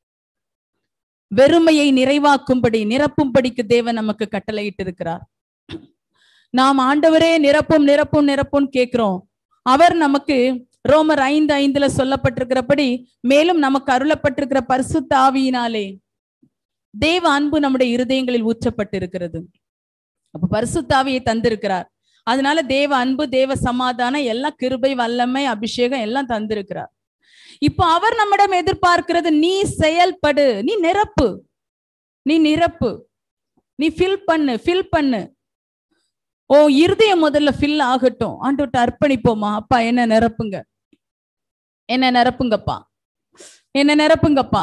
வெறுமையை நிறைவாக்கும்படி நிரப்பும்படிக்கு தேவன் நமக்கு கட்டளையிட்டு இருக்கிறார் நாம் ஆண்டவரே நிரப்பும் நிரப்பும் நிரப்பும் கேட்கிறோம் அவர் நமக்கு ரோமர் ஐந்து ஐந்துல சொல்லப்பட்டிருக்கிறபடி மேலும் நமக்கு அருளப்பட்டிருக்கிற பரிசுத்த ஆவியினாலே தேவ அன்பு நம்முடைய இருதயங்களில் ஊற்றப்பட்டிருக்கிறது அப்ப பரிசுத்த ஆவியை தந்திருக்கிறார் அதனால தேவ அன்பு தேவ சமாதானம் எல்லாம் கிருபை வல்லமை அபிஷேகம் எல்லாம் தந்திருக்கிறார் இப்போ அவர் நம்மிடம் எதிர்பார்க்கிறது நீ செயல்படு நீ நிரப்பு நீ நிரப்பு நீ ஃபில் பண்ணு ஃபில் பண்ணு ஓ இருதயம் முதல்ல ஃபில் ஆகட்டும் ஆண்டவர்ட்ட அர்ப்பணிப்போமா அப்பா என்ன நிரப்புங்க என்ன நிரப்புங்கப்பா என்ன நிரப்புங்கப்பா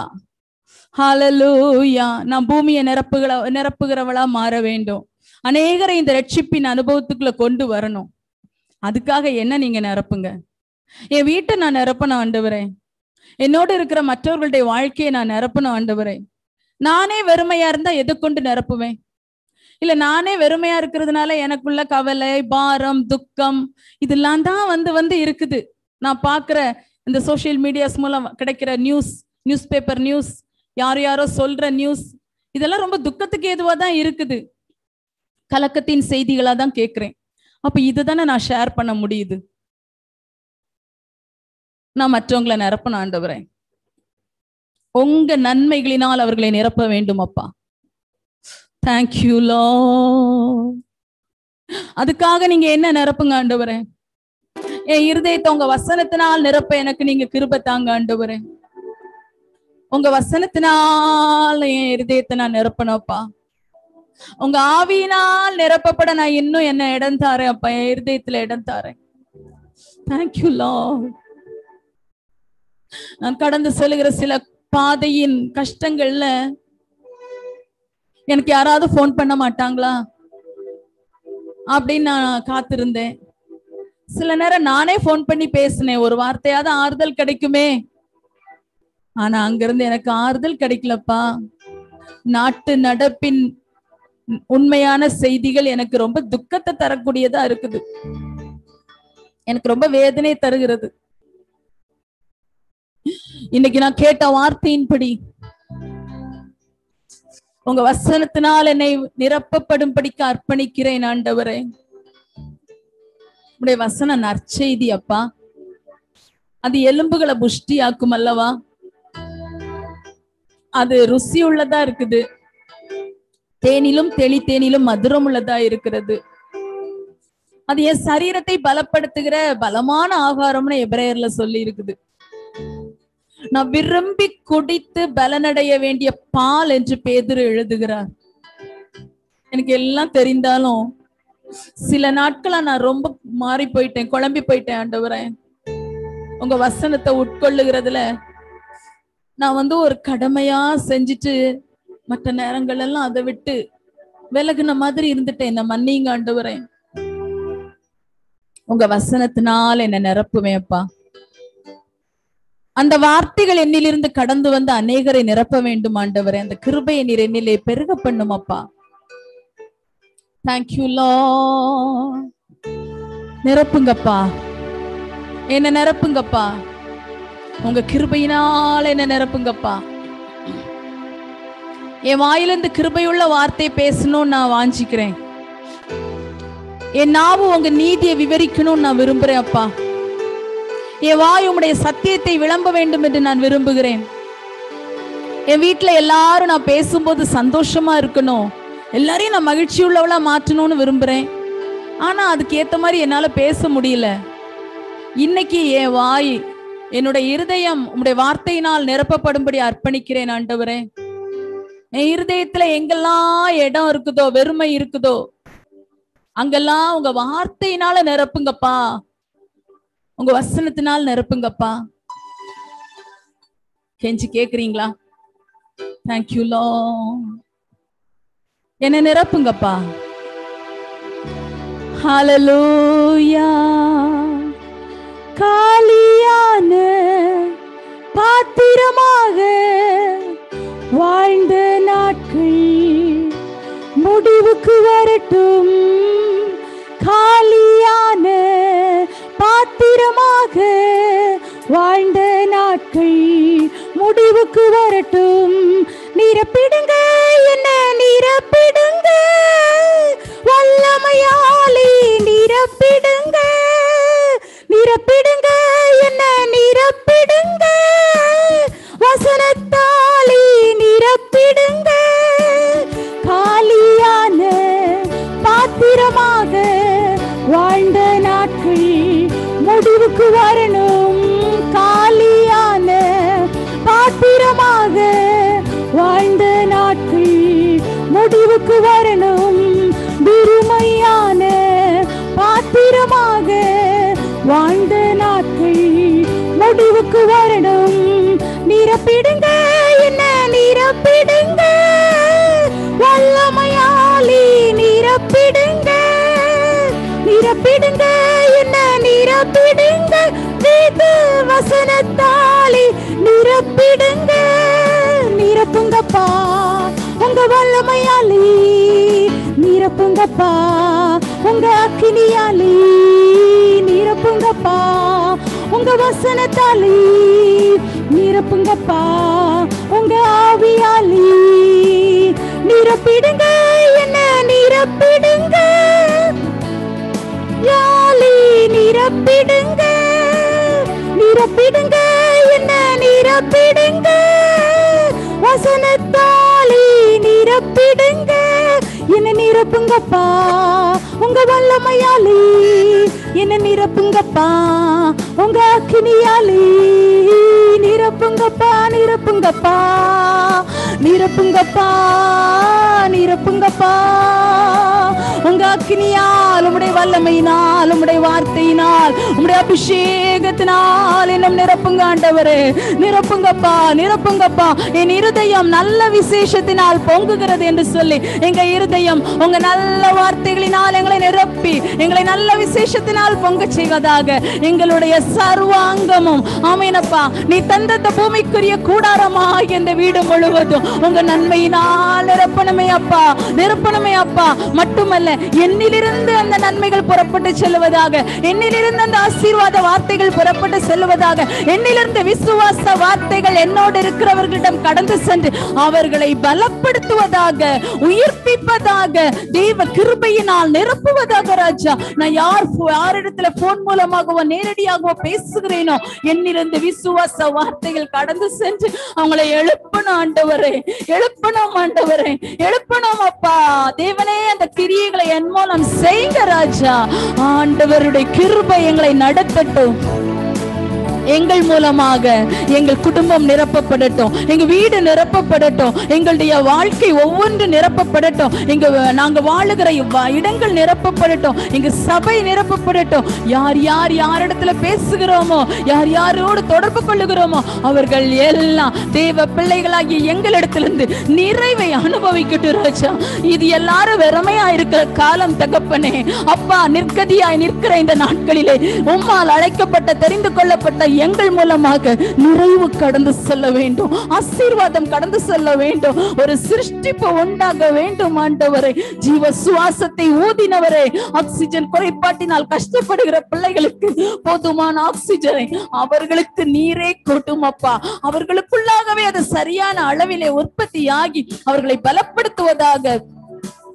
ஹalleluya நான் பூமியை நிரப்புகிற நிரப்புகிறவளா மாற வேண்டும் அநேகரை இந்த ரட்சிப்பின் அனுபவத்துக்குள்ள கொண்டு வரணும் அதுக்காக என்ன நீங்க நிரப்புங்க என் வீட்டை நான் நிரப்பணும் ஆண்டவரே என்னோடு இருக்கிற மற்றவர்களுடைய வாழ்க்கையை நான் நிரப்பணும் ஆண்டவரே நானே வெறுமையா இருந்தா எதை கொண்டு நிரப்புவேன் இல்ல நானே வெறுமையா இருக்கிறதுனால எனக்குள்ள கவலை பாரம் துக்கம் இதெல்லாம் தான் வந்து வந்து இருக்குது நான் பாக்குற இந்த சோஷியல் மீடியாஸ் மூலம் கிடைக்கிற நியூஸ் நியூஸ் பேப்பர் நியூஸ் யார் யாரோ சொல்ற நியூஸ் இதெல்லாம் ரொம்ப துக்கத்துக்கு ஏதுவா தான் இருக்குது கலக்கத்தின் செய்திகளா தான் கேட்கிறேன் அப்ப இதுதானே நான் ஷேர் பண்ண முடியுது நான் மற்றவங்களை நிரப்பணும் ஆண்டவரே உங்க நன்மைகளினால் அவர்களை நிரப்ப வேண்டும் அப்பா தேங்க்யூ லோ அதுக்காக நீங்க என்ன நிரப்புங்க ஆண்டவரே என் இருதயத்தை உங்க வசனத்தினால் நிரப்ப எனக்கு நீங்க கிருப தாங்க ஆண்டவரே உங்க வசனத்தினால் என் இருதயத்தை நான் நிரப்பணும்ப்பா உங்க ஆவியினால் நிரப்பப்பட நான் இன்னும் என்ன இடம் தாரேன் அப்பா என் இருதயத்துல இடம் தாரேன் தேங்க்யூ லா நான் கடந்து செல்கிற சில பாதையின் கஷ்டங்கள்ல எனக்கு யாராவது ஃபோன் பண்ண மாட்டாங்களா அப்படின்னு நான் காத்திருந்தேன் சில நேரம் நானே ஃபோன் பண்ணி பேசினேன் ஒரு வார்த்தையாவது ஆறுதல் கிடைக்குமே ஆனா அங்கிருந்து எனக்கு ஆறுதல் கிடைக்கலப்பா நாட்டு நடப்பின் உண்மையான செய்திகள் எனக்கு ரொம்ப துக்கத்தை தரக்கூடியதா இருக்குது எனக்கு ரொம்ப வேதனை தருகிறது இன்னைக்கு நான் கேட்ட வார்த்தையின்படி உங்க வசனத்தினால் என்னை நிரப்பப்படும்படிக்கு அர்ப்பணிக்கிறேன் ஆண்டவரே உடைய வசன நற்செய்தி அப்பா அது எலும்புகளை புஷ்டியாக்கும் அல்லவா அது ருசி உள்ளதா இருக்குது தேனிலும் தெளி தேனிலும் மதுரம் உள்ளதா இருக்கிறது அது என் சரீரத்தை பலப்படுத்துகிற பலமான ஆகாரம்னு எபிரேயர்ல சொல்லி இருக்குது நான் விரும்பி குடித்து பலனடைய வேண்டிய பால் என்று பேதுரு எழுதுகிறார் எனக்கு எல்லாம் தெரிந்தாலும் சில நாட்களா நான் ரொம்ப மாறி போயிட்டேன் குழம்பி போயிட்டேன் ஆண்டவரே உங்க வசனத்தை உட்கொள்ளுகிறதுல நான் வந்து ஒரு கடமையா செஞ்சுட்டு மற்ற நேரங்கள் எல்லாம் அதை விட்டு விலகுன மாதிரி இருந்துட்டேன் என்ன மன்னிங்க ஆண்டவரே உங்க வசனத்தினால என்ன நிரப்புவேன் அப்பா அந்த வார்த்தைகள் என்னிலிருந்து கடந்து வந்து அநேகரை நிரப்ப வேண்டும் ஆண்டவரே அந்த கிருபையை நீர் என்னிலே பெருக பண்ணும் அப்பா தேங்க்யூ லா நிரப்புங்கப்பா என்ன நிரப்புங்கப்பா உங்க கிருபையினால் என்ன நிரப்புங்கப்பா என் வாயிலிருந்து கிருபையுள்ள வார்த்தை பேசணும்னு நான் வாஞ்சிக்கிறேன் என் நாவு உங்க நீதியை விவரிக்கணும்னு நான் விரும்புறேன் அப்பா என் வாய் உம்முடைய சத்தியத்தை விளம்ப வேண்டும் என்று நான் விரும்புகிறேன் என் வீட்டுல எல்லாரும் நான் பேசும்போது சந்தோஷமா இருக்கணும் எல்லாரையும் நான் மகிழ்ச்சி உள்ளவளா மாற்றணும்னு விரும்புறேன் ஆனா அதுக்கு ஏத்த மாதிரி என்னால பேச முடியல இன்னைக்கு என் வாய் என்னுடைய இருதயம் உம்முடைய வார்த்தையினால் நிரப்பப்படும்படி அர்ப்பணிக்கிறேன் ஆண்டவரே என் இருதயத்துல எங்கெல்லாம் இடம் இருக்குதோ வெறுமை இருக்குதோ அங்கெல்லாம் உங்க வார்த்தையினால நிரப்புங்கப்பா உங்க வசனத்தினால் நிரப்புங்கப்பா கெஞ்சி கேக்குறீங்களா தேங்க்யூ லோ என்ன நிரப்புங்கப்பா ஹalleluya காலியான பாத்திரமாக வாழ்ந்த நாட்கள் முடிவுக்கு வரட்டும் காலியான பாத்திரமாக வாழ்ந்த நாட்கள் முடிவுக்கு வரட்டும் நிரப்பிடுங்க என்ன நிரப்பிடுங்க வல்லமையாலே நிரப்பிடுங்க நிரப்பிடுங்க என்ன நிரப்பிடுங்க வசனத்தாலே நிரப்பிடுங்க காலியான பாத்திரமாக வாழ்ந்த நாட்கள் முடிவுக்கு வரணும் காலியான பாத்திரமாக வாழ்ந்த நாட்கள் முடிவுக்கு வரணும் விருமையான பாத்திரமாக வாழ்ந்த நாட்கள் முடிவுக்கு வரணும் நிரப்பிடுங்க என்ன நிரப்பிடுங்க வல்லமையாலே நிரப்பிடுங்க நிரப்பிடுங்க என்ன நிரப்பிடுங்க வேத வசனத்தாலே நிரப்பிடுங்க நிரப்புங்கப்பா உங்க வல்லமையாலே நிரப்புங்கப்பா உங்க அக்கினியாலே நிரப்புங்கப்பா உங்க வசனத்தாலே நிரப்புங்கப்பா உங்க ஆவியாலே நிரப்பிடுங்க என்ன நிரப்பிடுங்க யாலே நிரப்பிடுங்க நிரப்பிடுங்க என்ன நிரப்பிடுங்க வசனத்தாலே நிரப்பிடுங்க என்ன நிரப்புங்கப்பா உங்க வல்லமையாலே என்ன நிரப்புங்கப்பா உங்க அக்கினியாலே நிரப்புங்கப்பா நிரப்புங்கப்பா நிரப்புங்கப்பா நிரப்புங்கப்பா உங்க அக்கினியால் உம்முடைய வல்லமையினால் உம்முடைய வார்த்தையினால் உம்முடைய அபிஷேகத்தினால் இன்னும் நிரப்புங்க ஆண்டவரே நிரப்புங்கப்பா நிரப்புங்கப்பா என் இருதயம் நல்ல விசேஷத்தினால் பொங்குகிறது என்று சொல்லி எங்க இருதயம் உங்க நல்ல வார்த்தைகளினால் எங்களை நிரப்பி எங்களை நல்ல விசேஷத்தினால் பொங்க செய்வதாக எங்களுடைய சர்வாங்கமும் ஆமீனப்பா நீ தந்தந்த பூமிக்குரிய கூடாரமாக இந்த வீடு முழுவதும் உங்க நன்மையினால் நிரப்பணுமே அப்பா நிரப்பணுமே அப்பா மட்டுமல்ல என்னிலிருந்து அந்த நன்மைகள் புறப்பட்டு செல்வதாக என்னிலிருந்து அந்த ஆசீர்வாத வார்த்தைகள் புறப்பட்டு செல்வதாக என்னிலிருந்து விசுவாச வார்த்தைகள் என்னோடு இருக்கிறவர்களிடம் கடந்து சென்று அவர்களை பலப்படுத்துவதாக உயிர்ப்பிப்பதாக தெய்வ கிருபையினால் நிரப்புவதாக ராஜா நான் யார் போ- யாரிடத்துல போன் மூலமாகவோ நேரடியாகவோ பேசுகிறேனோ என்னிலிருந்து விசுவாச வார்த்தைகள் கடந்து சென்று அவங்களை எழுப்பணும் ஆண்டவரே எழுப்பணும் ஆண்டவரே எழுப்பணும் அப்பா தேவனே அந்த கிரியைகளை என் மூலம் செய்ங்க ராஜா ஆண்டவருடைய கிருபை எங்களை நடத்தட்டும் எங்கள் மூலமாக எங்கள் குடும்பம் நிரப்பப்படட்டும் எங்க வீடு நிரப்பப்படட்டும் எங்களுடைய வாழ்க்கை ஒவ்வொன்று நிரப்பப்படட்டும் எங்க நாங்க வாழுகிற வ- இடங்கள் நிரப்பப்படட்டும் எங்க சபை நிரப்பப்படட்டும் யார் யார் யாரிடத்துல பேசுகிறோமோ யார் யாரோடு தொடர்பு கொள்ளுகிறோமோ அவர்கள் எல்லாம் தேவ பிள்ளைகளாகிய எங்களிடத்திலிருந்து நிறைவை அனுபவிக்கட்டும் ராஜா இது எல்லாரும் வெறுமையா இருக்கிற காலம் தகப்பனே அப்பா நிற்கதியாய் நிற்கிற இந்த நாட்களிலே உம்மால் அழைக்கப்பட்ட தெரிந்து கொள்ளப்பட்ட எங்கள் மூலமாக நிறைவு கடந்து செல்ல வேண்டும் ஆசீர்வாதம் கடந்து செல்ல வேண்டும் ஒரு சிருஷ்டிப்பு உண்டாக வேண்டும் ஆண்டவரே ஜீவ சுவாசத்தை ஊதினவரே ஆக்சிஜன் குறைபாட்டினால் கஷ்டப்படுகிற பிள்ளைகளுக்கு போதுமான ஆக்சிஜனை அவர்களுக்கு நீரே கொட்டும் அப்பா அவர்களுக்குள்ளாகவே அது சரியான அளவிலே உற்பத்தியாகி அவர்களை பலப்படுத்துவதாக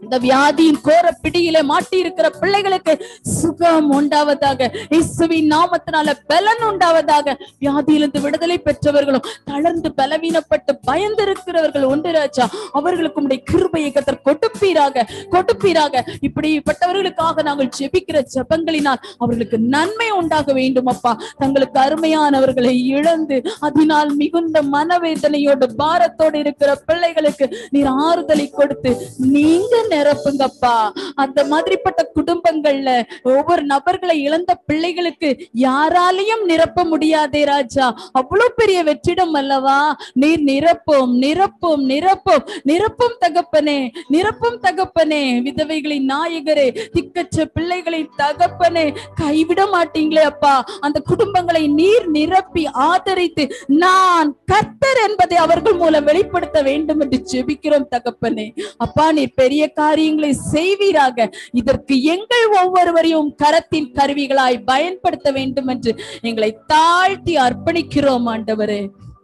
இந்த வியாதியின் கோர பிடியில மாட்டி இருக்கிற பிள்ளைகளுக்கு சுகம் உண்டாவதாக இயேசுவின் நாமத்தினால பலன் உண்டாவதாக வியாதியிலிருந்து விடுதலை பெற்றவர்களும் தளர்ந்து பலவீனப்பட்டு பயந்து இருக்கிறவர்கள் உண்டு ராஜா அவர்களுக்கு உடைய கிருபையை கத்தர் கொடுப்பீராக கொடுப்பீராக இப்படிப்பட்டவர்களுக்காக நாங்கள் ஜெபிக்கிற ஜெபங்களினால் அவர்களுக்கு நன்மை உண்டாக வேண்டும் அப்பா தங்களுக்கு அருமையானவர்களை இழந்து அதனால் மிகுந்த மனவேதனையோடு பாரத்தோடு இருக்கிற பிள்ளைகளுக்கு நீர் ஆறுதலை கொடுத்து நீங்க நிரப்புங்கப்பா அந்த மாதிரிப்பட்ட குடும்பங்கள்ல ஒவ்வொரு நபர்களை இழந்த பிள்ளைகளுக்கு யாராலையும் நிரப்ப முடியாதே ராஜா அவ்வளவு பெரிய வெற்றிடம் அல்லவா நீர் நிரப்பும் நிரப்பும் நிரப்பும் நிரப்பும் தகப்பனே நிரப்பும் தகப்பனே விதவைகளின் நாயகரே திக்கச்ச பிள்ளைகளின் தகப்பனே கைவிட மாட்டீங்களே அப்பா அந்த குடும்பங்களை நீர் நிரப்பி ஆதரித்து நான் கர்த்தர் என்பதை அவர்கள் மூலம் வெளிப்படுத்த வேண்டும் என்று ஜெபிக்கிறோம் தகப்பனே அப்பா நீர் பெரிய காரியங்களை செய்வீராக இதற்கு எங்கள் ஒவ்வொருவரையும் கரத்தின் கருவிகளாய் பயன்படுத்த வேண்டும் என்று எங்களை தாழ்த்தி அர்ப்பணிக்கிறோம் ஆண்டவரே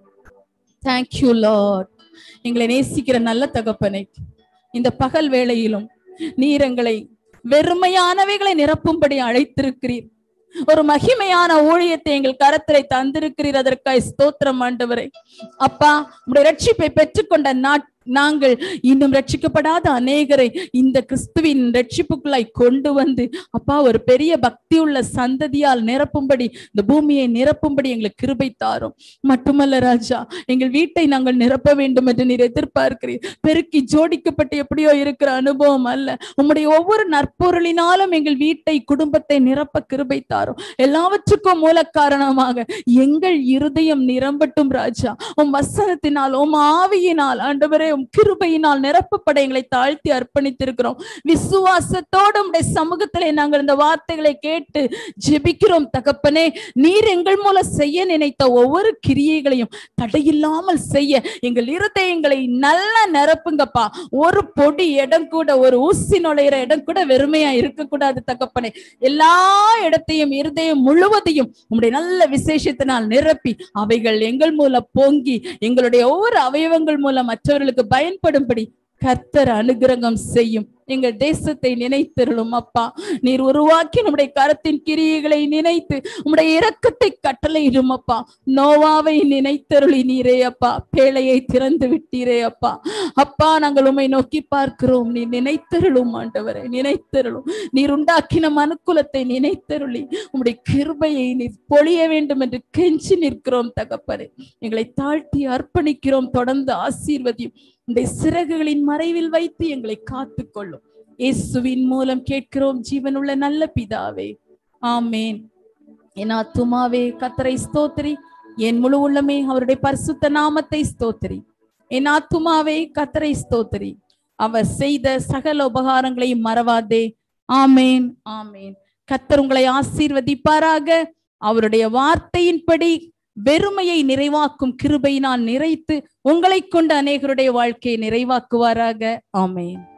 தேங்க்யூ லார்ட் எங்களை நேசிக்கிற நல்ல தகப்பனை இந்த பகல் வேளையிலும் நீர் எங்களை வெறுமையானவைகளை நிரப்பும்படி அழைத்திருக்கிறீர் ஒரு மகிமையான ஊழியத்தை எங்கள் கரத்திலே தந்திருக்கிறீர் அதற்காய் ஸ்தோத்திரம் ஆண்டவரே அப்பா உடைய ரட்சிப்பை பெற்றுக்கொண்ட நாட் நாங்கள் இன்னும் ரட்சிக்கப்படாத அநேகரை இந்த கிறிஸ்துவின் ரட்சிப்புக்குள்ளாய் கொண்டு வந்து அப்பா ஒரு பெரிய பக்தி உள்ள சந்ததியால் நிரப்பும்படி இந்த பூமியை நிரப்பும்படி எங்களுக்கு கிருபை தாரும் மட்டுமல்ல ராஜா எங்கள் வீட்டை நாங்கள் நிரப்ப வேண்டும் என்று நீர் எதிர்பார்க்கிறீர் பெருக்கி ஜோடிக்கப்பட்டு எப்படியோ இருக்கிற அனுபவம் அல்ல உம்முடைய ஒவ்வொரு நற்பொருளினாலும் எங்கள் வீட்டை குடும்பத்தை நிரப்ப கிருபை தாரும் எல்லாவற்றுக்கும் மூல காரணமாக எங்கள் இருதயம் நிரம்பட்டும் ராஜா உம் வசனத்தினால் உம் ஆவியினால் ஆண்டவரே உம் கிருபையினால் நிரப்பப்பட எங்களை தாழ்த்தி அர்ப்பணித்திருக்கிறோம் விசுவாசத்தோடு உம்முடைய சமூகத்திலே நாங்கள் இந்த வார்த்தைகளை கேட்டு ஜெபிக்கிறோம் தகப்பனே நீர் எங்கள் மூலம் செய்ய நினைத்த ஒவ்வொரு கிரியைகளையும் தடையில்லாமல் செய்ய எங்கள் இருதயங்களை நல்லா நிரப்புங்கப்பா ஒரு பொடி இடம் கூட ஒரு ஊசி நுழையிற இடம் கூட வெறுமையா இருக்கக்கூடாது தகப்பனே எல்லா இடத்தையும் இருதயம் முழுவதையும் உம்முடைய நல்ல விசேஷத்தினால் நிரப்பி அவைகள் எங்கள் மூலம் பொங்கி எங்களுடைய ஒவ்வொரு அவயவங்கள் மூலம் மற்றவர்களுக்கு பயன்படும்படி கர்த்தர் அனுகிரகம் செய்யும் எங்கள் தேசத்தை நினைத்திருளும் அப்பா நீர் உருவாக்கி நம்முடைய கரத்தின் கிரியைகளை நினைத்து உம்முடைய இரக்கத்தை கட்டளையிடும் அப்பா நோவாவை நினைத்தருளி நீரே அப்பா பேழையை திறந்து விட்டீரே அப்பா அப்பா நாங்கள் உம்மை நோக்கி பார்க்கிறோம் நீ நினைத்தருளும் ஆண்டவரை நினைத்தருளும் நீர் உண்டாக்கின மனுக்குலத்தை நினைத்தருளி உம்முடைய கிருபையை நீர் பொழிய வேண்டும் என்று கெஞ்சி நிற்கிறோம் தகப்பரே எங்களை தாழ்த்தி அர்ப்பணிக்கிறோம் தொடர்ந்து ஆசீர்வதியும் உடைய சிறகுகளின் மறைவில் வைத்து எங்களை காத்துக்கொள்ளும் இயேசுவின் மூலம் கேட்கிறோம் ஜீவனுள்ள நல்ல பிதாவே ஆமேன் என் ஆத்துமாவே கத்தரை ஸ்தோத்திரி என் முழு உள்ளமே அவருடைய பரிசுத்த நாமத்தை ஸ்தோத்திரி என் ஆத்துமாவே கத்தரை ஸ்தோத்திரி அவர் செய்த சகல உபகாரங்களையும் மறவாதே ஆமேன் ஆமேன் கத்தர் உங்களை ஆசீர்வதிப்பாராக அவருடைய வார்த்தையின்படி வெறுமையை நிறைவாக்கும் கிருபையினால் நிறைத்து உங்களை கொண்டு அநேகருடைய வாழ்க்கையை நிறைவாக்குவாராக ஆமேன்